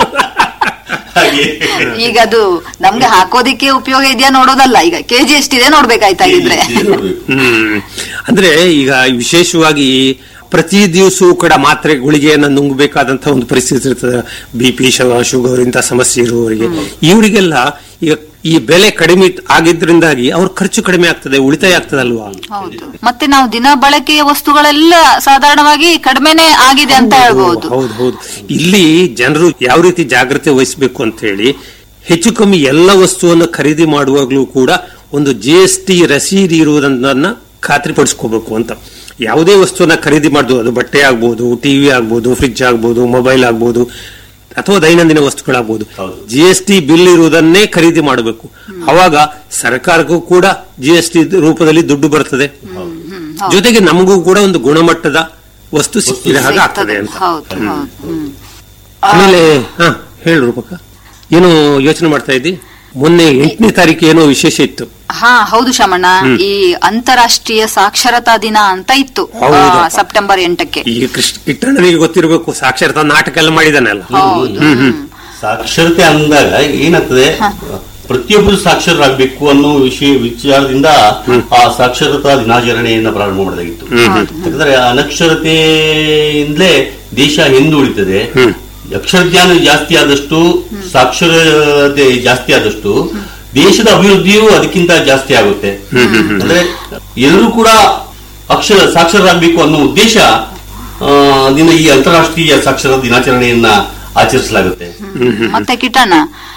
ಹಾಗೆ ಈಗ ಅದು ನಮ್ಗೆ ಹಾಕೋದಿಕ್ಕೆ ಉಪಯೋಗ ಇದೆಯಾ ನೋಡೋದಲ್ಲ ಈಗ ಕೆಜಿ ಎಷ್ಟಿದೆ ನೋಡ್ಬೇಕಾಯ್ತಾಗಿದ್ರೆ ಇದು ನೋಡ್ಬೇಕು. ಹ್ಮ್ ಅಂದ್ರೆ ಈಗ ವಿಶೇಷವಾಗಿ ಪ್ರತಿ ದಿವಸವೂ ಕೂಡ ಮಾತ್ರೆ ಗುಳಿಗೆಯನ್ನು ನುಂಗಬೇಕಾದಂತಹ ಒಂದು ಪರಿಸ್ಥಿತಿ ಇರ್ತದೆ ಬಿ ಪಿ ಶುಗರ್ ಇಂಥ ಸಮಸ್ಯೆ ಇರುವವರಿಗೆ ಇವರಿಗೆಲ್ಲ ಈಗ ಈ ಬೆಲೆ ಕಡಿಮೆ ಆಗಿದ್ರಿಂದಾಗಿ ಅವ್ರ ಖರ್ಚು ಕಡಿಮೆ ಆಗ್ತದೆ ಉಳಿತಾಯ ಆಗ್ತದಲ್ವಾ ಹೌದು ಮತ್ತೆ ನಾವು ದಿನ ಬಳಕೆಯ ವಸ್ತುಗಳೆಲ್ಲ ಸಾಧಾರಣವಾಗಿ ಕಡಿಮೆನೆ ಆಗಿದೆ ಅಂತ ಹೇಳ್ಬಹುದು ಹೌದು ಹೌದು ಇಲ್ಲಿ ಜನರು ಯಾವ ರೀತಿ ಜಾಗ್ರತೆ ವಹಿಸಬೇಕು ಅಂತ ಹೇಳಿ ಹೆಚ್ಚು ಕಮ್ಮಿ ಎಲ್ಲ ವಸ್ತುವನ್ನು ಖರೀದಿ ಮಾಡುವಾಗಲೂ ಕೂಡ ಒಂದು ಜಿ ಎಸ್ ಟಿ ರಸೀದಿ ಇರುವುದನ್ನ ಖಾತ್ರಿಪಡಿಸ್ಕೋಬೇಕು ಅಂತ ಯಾವುದೇ ವಸ್ತುವನ್ನ ಖರೀದಿ ಮಾಡುದು ಅದು ಬಟ್ಟೆ ಆಗ್ಬೋದು ಟಿವಿ ಆಗ್ಬೋದು ಫ್ರಿಡ್ಜ್ ಆಗ್ಬೋದು ಮೊಬೈಲ್ ಆಗ್ಬೋದು ಅಥವಾ ದೈನಂದಿನ ವಸ್ತುಗಳಾಗ್ಬೋದು ಹೌದು. ಜಿ ಎಸ್ ಟಿ ಬಿಲ್ ಇರುವುದನ್ನೇ ಖರೀದಿ ಮಾಡಬೇಕು ಅವಾಗ ಸರ್ಕಾರಕ್ಕೂ ಕೂಡ ಜಿ ಎಸ್ ಟಿ ರೂಪದಲ್ಲಿ ದುಡ್ಡು ಬರ್ತದೆ ಜೊತೆಗೆ ನಮಗೂ ಕೂಡ ಒಂದು ಗುಣಮಟ್ಟದ ವಸ್ತು ಸಿಕ್ಕಿದ ಹಾಗೆ ಆಗ್ತದೆ ಅಂತ ಹೌದು ಹೌದು ಹ್ಮ್. ಆಮೇಲೆ ಹಾ ಹೇಳು ರೂಪಕ ಏನು ಯೋಚನೆ ಮಾಡ್ತಾ ಇದ್ದಿ ಮೊನ್ನೆ ಎಂಟನೇ ತಾರೀಕು ಏನೋ ವಿಶೇಷ ಇತ್ತು ಹಾ ಹೌದು ಶಮಣ್ಣ ಈ ಅಂತಾರಾಷ್ಟ್ರೀಯ ಸಾಕ್ಷರತಾ ದಿನ ಅಂತ ಇತ್ತು ಹೌದು. ಆ, ಸೆಪ್ಟೆಂಬರ್ ಎಂಟಕ್ಕೆ ಈಗ ಕೃಷ್ಣ ಕಿಟ್ಟಣ್ಣನಿಗೆ ಗೊತ್ತಿರಬೇಕು ಸಾಕ್ಷರತಾ ನಾಟಕ ಎಲ್ಲ ಮಾಡಿದಾನಲ್ಲ ಹೌದು ಸಾಕ್ಷರತೆ ಅಂದಾಗ ಏನಾಗ್ತದೆ ಪ್ರತಿಯೊಬ್ಬರು ಸಾಕ್ಷರರಾಗಬೇಕು ಅನ್ನೋ ವಿಷಯ ವಿಚಾರದಿಂದ ಆ ಸಾಕ್ಷರತಾ ದಿನಾಚರಣೆಯನ್ನ ಪ್ರಾರಂಭ ಮಾಡಲಾಗಿತ್ತು ಯಾಕಂದ್ರೆ ಅನಕ್ಷರತೆಯಿಂದಲೇ ದೇಶ ಹಿಂದುಳಿತದೆ ಅಕ್ಷರ ಜ್ಞಾನ ಜಾಸ್ತಿ ಆದಷ್ಟು ಸಾಕ್ಷರತೆ ಜಾಸ್ತಿ ಆದಷ್ಟು ದೇಶದ ಅಭಿವೃದ್ಧಿಯೂ ಅದಕ್ಕಿಂತ ಜಾಸ್ತಿ ಆಗುತ್ತೆ ಅಂದ್ರೆ ಎಲ್ಲರೂ ಕೂಡ ಅಕ್ಷರ ಸಾಕ್ಷರರಾಗಬೇಕು ಅನ್ನೋ ಉದ್ದೇಶ ಆ, ದಿನ ಈ ಅಂತಾರಾಷ್ಟ್ರೀಯ ಸಾಕ್ಷರ ದಿನಾಚರಣೆಯನ್ನ ಆಚರಿಸಲಾಗುತ್ತೆ ಮತ್ತೆ ಕಿಟಣ್ಣ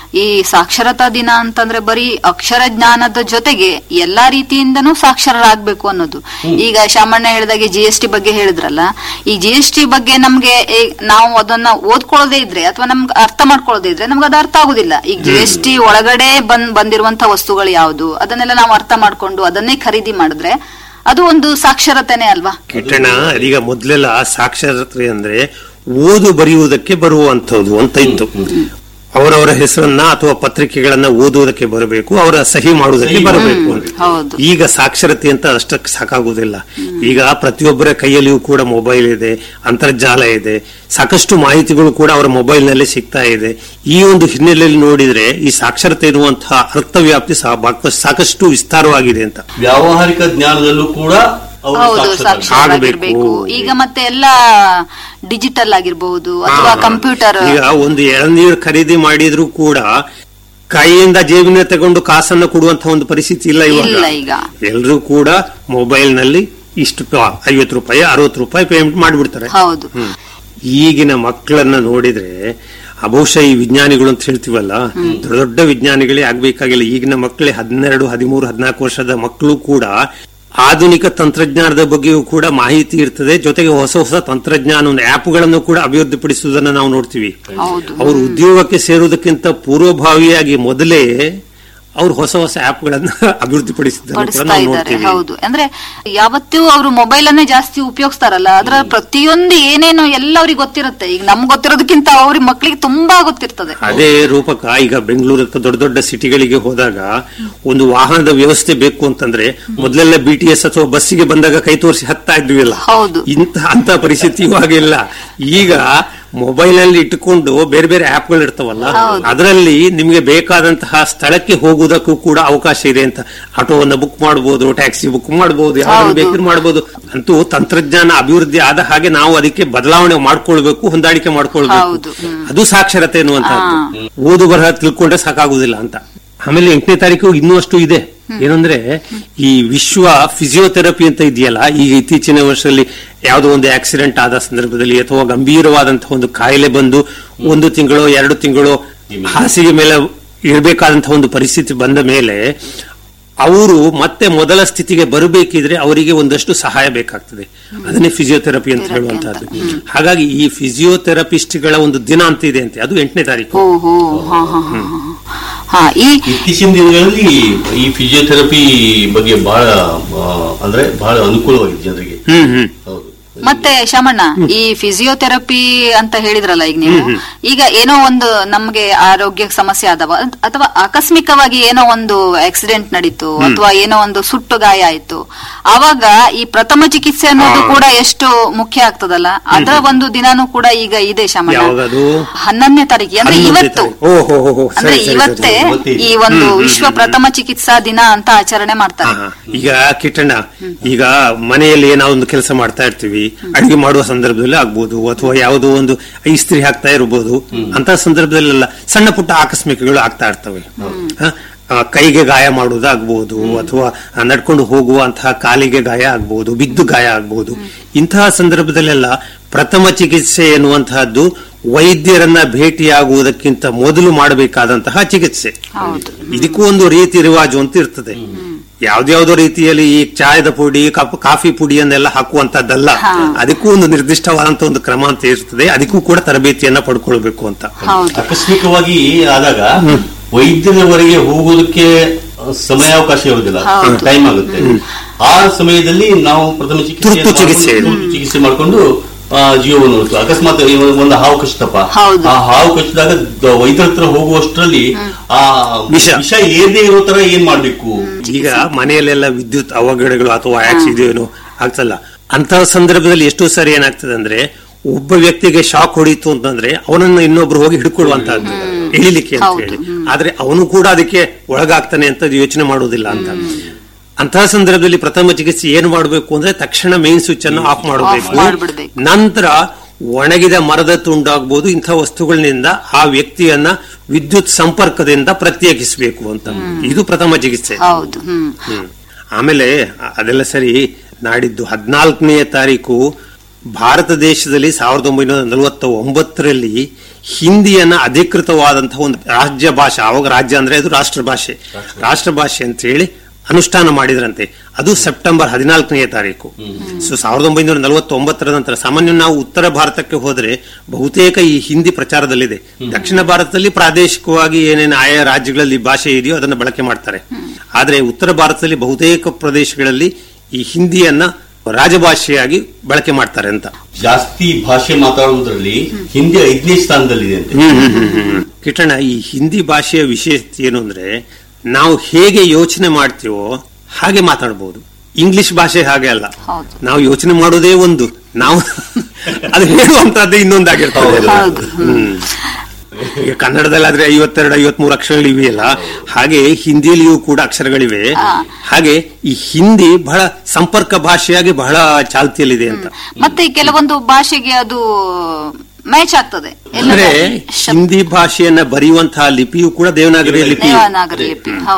ಈ ಸಾಕ್ಷರತಾ ದಿನ ಅಂತಂದ್ರೆ ಬರೀ ಅಕ್ಷರ ಜ್ಞಾನದ ಜೊತೆಗೆ ಎಲ್ಲಾ ರೀತಿಯಿಂದನೂ ಸಾಕ್ಷರರಾಗ್ಬೇಕು ಅನ್ನೋದು ಈಗ ಶಾಮಣ್ಣ ಹೇಳಿದಾಗೆ ಜಿ ಎಸ್ ಟಿ ಬಗ್ಗೆ ಹೇಳಿದ್ರಲ್ಲ ಈ ಜಿ ಎಸ್ ಟಿ ಬಗ್ಗೆ ನಮ್ಗೆ ಏ- ನಾವು ಅದನ್ನ ಓದ್ಕೊಳ್ಳೋದೇ ಇದ್ರೆ ಅಥವಾ ನಮ್ಗೆ ಅರ್ಥ ಮಾಡ್ಕೊಳ್ಳೋದೇ ಇದ್ರೆ ನಮ್ಗೆ ಅದು ಅರ್ಥ ಆಗುದಿಲ್ಲ ಈಗ ಜಿ ಎಸ್ ಟಿ ಒಳಗಡೆ ಬಂದ್ ಬಂದಿರುವಂತ ವಸ್ತುಗಳು ಯಾವುದು ಅದನ್ನೆಲ್ಲ ನಾವು ಅರ್ಥ ಮಾಡ್ಕೊಂಡು ಅದನ್ನೇ ಖರೀದಿ ಮಾಡಿದ್ರೆ ಅದು ಒಂದು ಸಾಕ್ಷರತೆನೆ ಅಲ್ವಾ ಕಿಟ್ಟಣ ಅದೀಗ ಮೊದ್ಲೆಲ್ಲ ಸಾಕ್ಷರತೆ ಅಂದ್ರೆ ಓದು ಬರೆಯುವುದಕ್ಕೆ ಬರುವಂತದ್ದು ಅಂತ ಇತ್ತು ಅವರವರ ಹೆಸರನ್ನ ಅಥವಾ ಪತ್ರಿಕೆಗಳನ್ನ ಓದುವುದಕ್ಕೆ ಬರಬೇಕು ಅವರ ಸಹಿ ಮಾಡುವುದಕ್ಕೆ ಬರಬೇಕು ಅಂತ ಹೌದು ಈಗ ಸಾಕ್ಷರತೆ ಅಂತ ಅಷ್ಟಕ್ಕೆ ಸಾಕಾಗುವುದಿಲ್ಲ ಈಗ ಪ್ರತಿಯೊಬ್ಬರ ಕೈಯಲ್ಲಿಯೂ ಕೂಡ ಮೊಬೈಲ್ ಇದೆ ಅಂತರ್ಜಾಲ ಇದೆ ಸಾಕಷ್ಟು ಮಾಹಿತಿಗಳು ಕೂಡ ಅವರ ಮೊಬೈಲ್ ನಲ್ಲಿ ಸಿಗ್ತಾ ಇದೆ ಈ ಒಂದು ಹಿನ್ನೆಲೆಯಲ್ಲಿ ನೋಡಿದ್ರೆ ಈ ಸಾಕ್ಷರತೆ ಇರುವಂತಹ ಅರ್ಥವ್ಯಾಪ್ತಿ ಸಹ ಬಾಕ- ಸಾಕಷ್ಟು ವಿಸ್ತಾರವಾಗಿದೆ ಅಂತ ವ್ಯಾವಹಾರಿಕ ಜ್ಞಾನದಲ್ಲೂ ಕೂಡ ಅವರು ಹೌದು ಸಾಕ್ಷರರಾಗಬೇಕು. ಸಾಕ್ಷರರಾಗಿರ್ಬೇಕು ಆಗ್ಬೇಕು. ಈಗ ಮತ್ತೆ ಎಲ್ಲ ಡಿಜಿಟಲ್ ಆಗಿರ್ಬಹುದು ಅಥವಾ ಕಂಪ್ಯೂಟರ್ ಈಗ ಒಂದು ಎಳನೀರು ಖರೀದಿ ಮಾಡಿದ್ರು ಕೂಡ ಕೈಯಿಂದ ಜೇಬಿನ ತಗೊಂಡು ಕಾಸನ್ನ ಕೊಡುವಂತ ಒಂದು ಪರಿಸ್ಥಿತಿ ಇಲ್ಲ ಇಲ್ಲ ಇವಾಗ ಈಗ ಎಲ್ಲರೂ ಕೂಡ ಮೊಬೈಲ್ ನಲ್ಲಿ ಇಷ್ಟು ಐವತ್ತು ರೂಪಾಯಿ ಅರವತ್ತು ರೂಪಾಯಿ ಪೇಮೆಂಟ್ ಮಾಡಿಬಿಡ್ತಾರೆ ಹೌದು ಈಗಿನ ಮಕ್ಕಳನ್ನ ನೋಡಿದ್ರೆ ಬಹುಶಃ ಈ ವಿಜ್ಞಾನಿಗಳು ಅಂತ ಹೇಳ್ತೀವಲ್ಲ ದೊಡ್ಡ ದೊಡ್ಡ ವಿಜ್ಞಾನಿಗಳೇ ಆಗ್ಬೇಕಾಗಿಲ್ಲ ಈಗಿನ ಮಕ್ಕಳೇ ಹನ್ನೆರಡು ಹದಿಮೂರು ಹದಿನಾಲ್ಕು ವರ್ಷದ ಮಕ್ಕಳು ಕೂಡ ಆಧುನಿಕ ತಂತ್ರಜ್ಞಾನದ ಬಗ್ಗೆಯೂ ಕೂಡ ಮಾಹಿತಿ ಇರ್ತದೆ ಜೊತೆಗೆ ಹೊಸ ಹೊಸ ತಂತ್ರಜ್ಞಾನ ಆಪ್ಗಳನ್ನು ಕೂಡ ಅಭಿವೃದ್ಧಿಪಡಿಸುವುದನ್ನ ನಾವು ನೋಡ್ತೀವಿ ಹೌದು ಅವರು ಉದ್ಯೋಗಕ್ಕೆ ಸೇರುವುದಕ್ಕಿಂತ ಪೂರ್ವಭಾವಿಯಾಗಿ ಮೊದಲೇ ಅವರು ಹೊಸ ಹೊಸ ಆಪ್ಗಳನ್ನ ಅಭಿವೃದ್ಧಿಪಡಿಸಿದ್ದನ್ನು ಕೂಡ ಪಡಿಸ್ತಾ ನಾವು ಇದ್ದಾರೆ ನೋಡ್ತೀವಿ ಹೌದು ಅಂದ್ರೆ ಯಾವತ್ತೂ ಅವರು ಮೊಬೈಲ್ ಅನ್ನೇ ಜಾಸ್ತಿ ಉಪಯೋಗಿಸ್ತಾರಲ್ಲ ಅದ್ರ ಪ್ರತಿಯೊಂದು ಏನೇನು ಎಲ್ಲ ಅವ್ರಿಗೆ ಗೊತ್ತಿರುತ್ತೆ ಈಗ ನಮ್ಗೆ ಗೊತ್ತಿರೋದಕ್ಕಿಂತ ಅವ್ರಿಗೆ ಮಕ್ಳಿಗೆ ತುಂಬಾ ಗೊತ್ತಿರ್ತದೆ ಅದೇ ರೂಪಕ ಈಗ ಬೆಂಗಳೂರು ಅಥವಾ ದೊಡ್ಡ ದೊಡ್ಡ ಸಿಟಿಗಳಿಗೆ ಹೋದಾಗ ಒಂದು ವಾಹನದ ವ್ಯವಸ್ಥೆ ಬೇಕು ಅಂತಂದ್ರೆ ಮೊದಲೆಲ್ಲ ಬಿ ಟಿ ಎಸ್ ಅಥವಾ ಬಸ್ಸಿಗೆ ಬಂದಾಗ ಕೈ ತೋರಿಸಿ ಹತ್ತಾ ಇದ್ವಿ ಅಲ್ಲ ಹೌದು. ಇಂತ ಅಂತ ಪರಿಸ್ಥಿತಿ ಇವಾಗಿಲ್ಲ ಈಗ ಮೊಬೈಲ್ ನಲ್ಲಿ ಇಟ್ಟುಕೊಂಡು ಬೇರೆ ಬೇರೆ ಆಪ್ಗಳು ಇರ್ತಾವಲ್ಲ ಅದರಲ್ಲಿ ನಿಮಗೆ ಬೇಕಾದಂತಹ ಸ್ಥಳಕ್ಕೆ ಹೋಗುವುದಕ್ಕೂ ಕೂಡ ಅವಕಾಶ ಇದೆ ಅಂತ ಆಟೋವನ್ನ ಬುಕ್ ಮಾಡಬಹುದು ಟ್ಯಾಕ್ಸಿ ಬುಕ್ ಮಾಡಬಹುದು ಯಾವ್ದು ಹೌದು. ಬೇಕಾದ್ರೂ ಮಾಡಬಹುದು ಅಂತೂ ತಂತ್ರಜ್ಞಾನ ಅಭಿವೃದ್ಧಿ ಆದ ಹಾಗೆ ನಾವು ಅದಕ್ಕೆ ಬದಲಾವಣೆ ಮಾಡ್ಕೊಳ್ಬೇಕು ಹೊಂದಾಣಿಕೆ ಮಾಡ್ಕೊಳ್ಬೇಕು ಹೌದು. ಹ್ಮ್. ಅದು ಸಾಕ್ಷರತೆ ಎನ್ನುವಂತಹದ್ದು ಓದು ಬರಹ ತಿಳ್ಕೊಂಡ್ರೆ ಸಾಕಾಗುದಿಲ್ಲ ಅಂತ ಆಮೇಲೆ ಎಂಟನೇ ತಾರೀಕು ಇನ್ನೂ ಅಷ್ಟು ಇದೆ ಏನಂದ್ರೆ ಈ ವಿಶ್ವ ಫಿಸಿಯೋಥೆರಪಿ ಅಂತ ಇದೆಯಲ್ಲ ಈಗ ಇತ್ತೀಚಿನ ವರ್ಷದಲ್ಲಿ ಯಾವುದೋ ಒಂದು ಆಕ್ಸಿಡೆಂಟ್ ಆದ ಸಂದರ್ಭದಲ್ಲಿ ಅಥವಾ ಗಂಭೀರವಾದಂತಹ ಒಂದು ಕಾಯಿಲೆ ಬಂದು ಒಂದು ತಿಂಗಳು ಎರಡು ತಿಂಗಳು ಹಾಸಿಗೆ ಮೇಲೆ ಇರಬೇಕಾದಂತಹ ಒಂದು ಪರಿಸ್ಥಿತಿ ಬಂದ ಮೇಲೆ ಅವರು ಮತ್ತೆ ಮೊದಲ ಸ್ಥಿತಿಗೆ ಬರಬೇಕಿದ್ರೆ ಅವರಿಗೆ ಒಂದಷ್ಟು ಸಹಾಯ ಬೇಕಾಗ್ತದೆ ಅದನ್ನೇ ಫಿಸಿಯೋಥೆರಪಿ ಅಂತ ಹೇಳುವಂತಹದ್ದು ಹಾಗಾಗಿ ಈ ಫಿಸಿಯೋಥೆರಪಿಸ್ಟ್ಗಳ ಒಂದು ದಿನ ಅಂತ ಇದೆ ಅಂತೆ ಅದು ಎಂಟನೇ ತಾರೀಕು ಓಹೋ ಹಾ ಹಾ ಹಾ ಹಾ. ಹಾ ಈ ಇತ್ತೀಚಿನ ದಿನಗಳಲ್ಲಿ ಈ ಫಿಸಿಯೋಥೆರಪಿ ಬಗ್ಗೆ ಬಹಳ ಆ, ಅಂದ್ರೆ ಬಹಳ ಅನುಕೂಲವಾಗಿದೆ ಜನರಿಗೆ ಹ್ಮ್ ಹ್ಮ್ ಹೌದು ಮತ್ತೆ ಶಮಣ್ಣ ಈ ಫಿಸಿಯೋಥೆರಪಿ ಅಂತ ಹೇಳಿದ್ರಲ್ಲ ಈಗ ನೀವು ಈಗ ಏನೋ ಒಂದು ನಮ್ಗೆ ಆರೋಗ್ಯ ಸಮಸ್ಯೆ ಆದವ ಅದ್- ಅಥವಾ ಆಕಸ್ಮಿಕವಾಗಿ ಏನೋ ಒಂದು ಆಕ್ಸಿಡೆಂಟ್ ನಡೀತು ಅಥವಾ ಏನೋ ಒಂದು ಸುಟ್ಟು ಗಾಯ ಆಯ್ತು ಅವಾಗ ಈ ಪ್ರಥಮ ಚಿಕಿತ್ಸೆ ಅನ್ನೋದು ಕೂಡ ಎಷ್ಟು ಮುಖ್ಯ ಆಗ್ತದಲ್ಲ ಅದರ ಒಂದು ದಿನಾನೂ ಕೂಡ ಈಗ ಇದೆ ಶಮಣ್ಣ ಯಾವಾಗದು? ಹನ್ನೊಂದನೇ ತಾರೀಕಿಗೆ ಅಂದ್ರೆ ಹನ್ನೊಂದನೇ ಇವತ್ತು ತಾರೀಕು. ಓ, ಹೋ, ಹೋ, ಹೋ. ಸರಿ, ಅಂದ್ರೆ ಸರಿ, ಸರಿ, ಇವತ್ತೇ ಸರಿ. ಇವತ್ತೇ ಇದೆ. ಈ ಒಂದು ವಿಶ್ವ ಪ್ರಥಮ ಚಿಕಿತ್ಸಾ ದಿನ ಅಂತ ಆಚರಣೆ ಮಾಡ್ತಾರೆ ಹಾ, ಈಗ ಕಿಟ್ಟಣ್ಣ ಈಗ ಮನೆಯಲ್ಲಿ ಏನೋ ಒಂದು ಕೆಲಸ ಮಾಡ್ತಾ ಇರ್ತೀವಿ ಅಡಿಗೆ ಮಾಡುವ ಸಂದರ್ಭದಲ್ಲಿ ಆಗ್ಬೋದು ಅಥವಾ ಯಾವುದೋ ಒಂದು ಇಸ್ತ್ರಿ ಹಾಕ್ತಾ ಇರಬಹುದು ಅಂತ ಸಂದರ್ಭದಲ್ಲೆಲ್ಲ ಸಣ್ಣ ಪುಟ್ಟ ಆಕಸ್ಮಿಕಗಳು ಆಗ್ತಾ ಇರ್ತವೆ ಹ? ಆ, ಕೈಗೆ ಗಾಯ ಮಾಡುವುದಾಗ್ಬೋದು ಅಥವಾ ನಡ್ಕೊಂಡು ಹೋಗುವಂತಹ ಕಾಲಿಗೆ ಗಾಯ ಆಗ್ಬಹುದು ಬಿದ್ದು ಗಾಯ ಆಗ್ಬಹುದು ಇಂತಹ ಸಂದರ್ಭದಲ್ಲೆಲ್ಲ ಪ್ರಥಮ ಚಿಕಿತ್ಸೆ ಎನ್ನುವಂತಹದ್ದು ವೈದ್ಯರನ್ನ ಭೇಟಿಯಾಗುವುದಕ್ಕಿಂತ ಮೊದಲು ಮಾಡಬೇಕಾದಂತಹ ಚಿಕಿತ್ಸೆ ಹೌದು ಇದಕ್ಕೂ ಒಂದು ರೀತಿ ರಿವಾಜು ಅಂತ ಇರ್ತದೆ ಯಾವ್ದ್ಯಾವ್ದೋ ರೀತಿಯಲ್ಲಿ ಈ ಚಾಯದ ಪುಡಿ ಕಪ್- ಕಾಫಿ ಪುಡಿಯನ್ನೆಲ್ಲ ಹಾಕುವಂತದ್ದಲ್ಲ ಅದಕ್ಕೂ ಒಂದು ನಿರ್ದಿಷ್ಟವಾದಂತ ಒಂದು ಕ್ರಮ ಅಂತ ಇರ್ತದೆ ಅದಕ್ಕೂ ಕೂಡ ತರಬೇತಿಯನ್ನ ಪಡ್ಕೊಳ್ಬೇಕು ಅಂತ ಹೌದು ಆಕಸ್ಮಿಕವಾಗಿ ಆದಾಗ ವೈದ್ಯರವರೆಗೆ ಹೋಗೋದಕ್ಕೆ ಸಮಯಾವಕಾಶ ಇರುವುದಿಲ್ಲ ಟೈಮ್ ಆಗುತ್ತೆ ಆ ಸಮಯದಲ್ಲಿ ನಾವು ಪ್ರಥಮ ಚಿಕಿತ್ಸೆ ತುರ್ತು ಚಿಕಿತ್ಸೆ. ತುರ್ತು ಚಿಕಿತ್ಸೆ ಮಾಡಿಕೊಂಡು ಜೀವವನ್ನು ಉಳಿಸ್ತು. ಅಕಸ್ಮಾತ್ ಈ ಒಂದು- ಒಂದು ಹಾವು ಕಚ್ಚಿತಪ್ಪ ಹೌದು. ಆ ಹಾವು ಕಚ್ಚಿದಾಗ ದ- ವೈದ್ಯರ ಹತ್ರ ಹೋಗುವಷ್ಟರಲ್ಲಿ ಆ ವಿಷ. ವಿಷ ಏದೇ ಇರೋ ತರ ಏನ್ ಮಾಡ್ಬೇಕು ಈಗ ಮನೆಯಲ್ಲೆಲ್ಲ ವಿದ್ಯುತ್ ಅವಘಡಗಳು ಅಥವಾ ಆಕ್ಸಿಡೆಂಟ್ ಆಗ್ತಲ್ಲ ಅಂತಹ ಸಂದರ್ಭದಲ್ಲಿ ಎಷ್ಟೋ ಸಾರಿ ಏನಾಗ್ತದೆ ಅಂದ್ರೆ ಒಬ್ಬ ವ್ಯಕ್ತಿಗೆ ಶಾಕ್ ಹೊಡೀತು ಅಂತಂದ್ರೆ ಅವನನ್ನು ಇನ್ನೊಬ್ರು ಹೋಗಿ ಹಿಡ್ಕೊಳ್ಳುವಂತಹದ್ದು ಎಳಿಲಿಕ್ಕೆ ಅಂತ ಹೇಳಿ ಆದ್ರೆ ಅವನು ಕೂಡ ಅದಕ್ಕೆ ಒಳಗಾಗ್ತಾನೆ ಅಂತ ಯೋಚನೆ ಮಾಡುವುದಿಲ್ಲ ಅಂತ ಅಂತಹ ಸಂದರ್ಭದಲ್ಲಿ ಪ್ರಥಮ ಚಿಕಿತ್ಸೆ ಏನು ಮಾಡಬೇಕು ಅಂದ್ರೆ ತಕ್ಷಣ ಮೇನ್ ಸ್ವಿಚ್ ಅನ್ನು ಆಫ್ ಮಾಡಬೇಕು ಮಾಡ್ಬಿಡ್ಬೇಕು. ನಂತರ ಒಣಗಿದ ಮರದ ತುಂಡಾಗಬಹುದು ಇಂಥ ವಸ್ತುಗಳಿಂದ ಆ ವ್ಯಕ್ತಿಯನ್ನ ವಿದ್ಯುತ್ ಸಂಪರ್ಕದಿಂದ ಪ್ರತ್ಯೇಕಿಸಬೇಕು ಅಂತ ಇದು ಪ್ರಥಮ ಚಿಕಿತ್ಸೆ ಹೌದು ಹ್ಮ್ ಹ್ಮ್. ಆಮೇಲೆ ಅ- ಅದೆಲ್ಲ ಸರಿ ನಾಡಿದ್ದು ಹದಿನಾಲ್ಕನೆಯ ತಾರೀಕು ಭಾರತ ದೇಶದಲ್ಲಿ ಸಾವಿರದ ಒಂಬೈನೂರ ನಲವತ್ತ ಒಂಬತ್ತರಲ್ಲಿ ಹಿಂದಿಯನ್ನ ಅಧಿಕೃತವಾದಂತಹ ಒಂದು ರಾಜ್ಯ ಭಾಷೆ ಆವಾಗ ರಾಜ್ಯ ಅಂದ್ರೆ ಅದು ರಾಷ್ಟ್ರ ಭಾಷೆ ರಾಷ್ಟ್ರ ಭಾಷೆ ಅಂತ ಹೇಳಿ ಅನುಷ್ಠಾನ ಮಾಡಿದ್ರಂತೆ ಅದು ಸೆಪ್ಟೆಂಬರ್ ಹದಿನಾಲ್ಕನೇ ತಾರೀಕು ಸೊ ಸಾವಿರದ ಒಂಬೈನೂರ ನಲವತ್ತೊಂಬತ್ತರ ನಂತರ ಸಾಮಾನ್ಯ ನಾವು ಉತ್ತರ ಭಾರತಕ್ಕೆ ಹೋದ್ರೆ ಬಹುತೇಕ ಈ ಹಿಂದಿ ಪ್ರಚಾರದಲ್ಲಿದೆ ದಕ್ಷಿಣ ಭಾರತದಲ್ಲಿ ಪ್ರಾದೇಶಿಕವಾಗಿ ಏನೇನು ಆಯಾ ರಾಜ್ಯಗಳಲ್ಲಿ ಭಾಷೆ ಇದೆಯೋ ಅದನ್ನ ಬಳಕೆ ಮಾಡ್ತಾರೆ ಆದ್ರೆ ಉತ್ತರ ಭಾರತದಲ್ಲಿ ಬಹುತೇಕ ಪ್ರದೇಶಗಳಲ್ಲಿ ಈ ಹಿಂದಿಯನ್ನ ರಾಜಭಾಷೆಯಾಗಿ ಬಳಕೆ ಮಾಡ್ತಾರೆ ಅಂತ ಜಾಸ್ತಿ ಭಾಷೆ ಮಾತಾಡುವುದರಲ್ಲಿ ಹಿಂದಿ ಐದನೇ ಸ್ಥಾನದಲ್ಲಿದೆ ಅಂತೆ ಕಿಟಣ ಈ ಹಿಂದಿ ಭಾಷೆಯ ವಿಶೇಷತೆ ಏನು ಅಂದ್ರೆ ನಾವು ಹೇಗೆ ಯೋಚನೆ ಮಾಡ್ತೀವೋ ಹಾಗೆ ಮಾತಾಡಬಹುದು ಇಂಗ್ಲಿಷ್ ಭಾಷೆ ಹಾಗೆ ಅಲ್ಲ ಹೌದು. ನಾವು ಯೋಚನೆ ಮಾಡೋದೇ ಒಂದು ನಾವು ಅದು ಹೇಳುವಂತದ್ದೇ ಇನ್ನೊಂದಾಗಿರ್ತದೆ ಹೌದು. ಹ್ಮ್. ಈಗ ಕನ್ನಡದಲ್ಲಾದ್ರೆ ಐವತ್ತೆರಡು ಐವತ್ಮೂರು ಅಕ್ಷರಗಳು ಇವೆಯಲ್ಲ ಹಾಗೆ ಹಿಂದಿಯಲ್ಲಿಯೂ ಕೂಡ ಅಕ್ಷರಗಳಿವೆ ಹಾಗೆ ಈ ಹಿಂದಿ ಬಹಳ ಸಂಪರ್ಕ ಭಾಷೆಯಾಗಿ ಬಹಳ ಚಾಲ್ತಿಯಲ್ಲಿದೆ ಅಂತ ಮತ್ತೆ ಕೆಲವೊಂದು ಭಾಷೆಗೆ ಅದು ಮ್ಯಾಚ್ ಆಗ್ತದೆ ಎಲ್ಲ ಅಂದ್ರೆ ಶಬ್ದ- ಹಿಂದಿ ಭಾಷೆಯನ್ನ ಬರೆಯುವಂತಹ ಲಿಪಿಯು ಕೂಡ ದೇವನಾಗರಿ ಲಿಪಿ ದೇವನಾಗರಿ ಲಿಪಿ ಹೌದು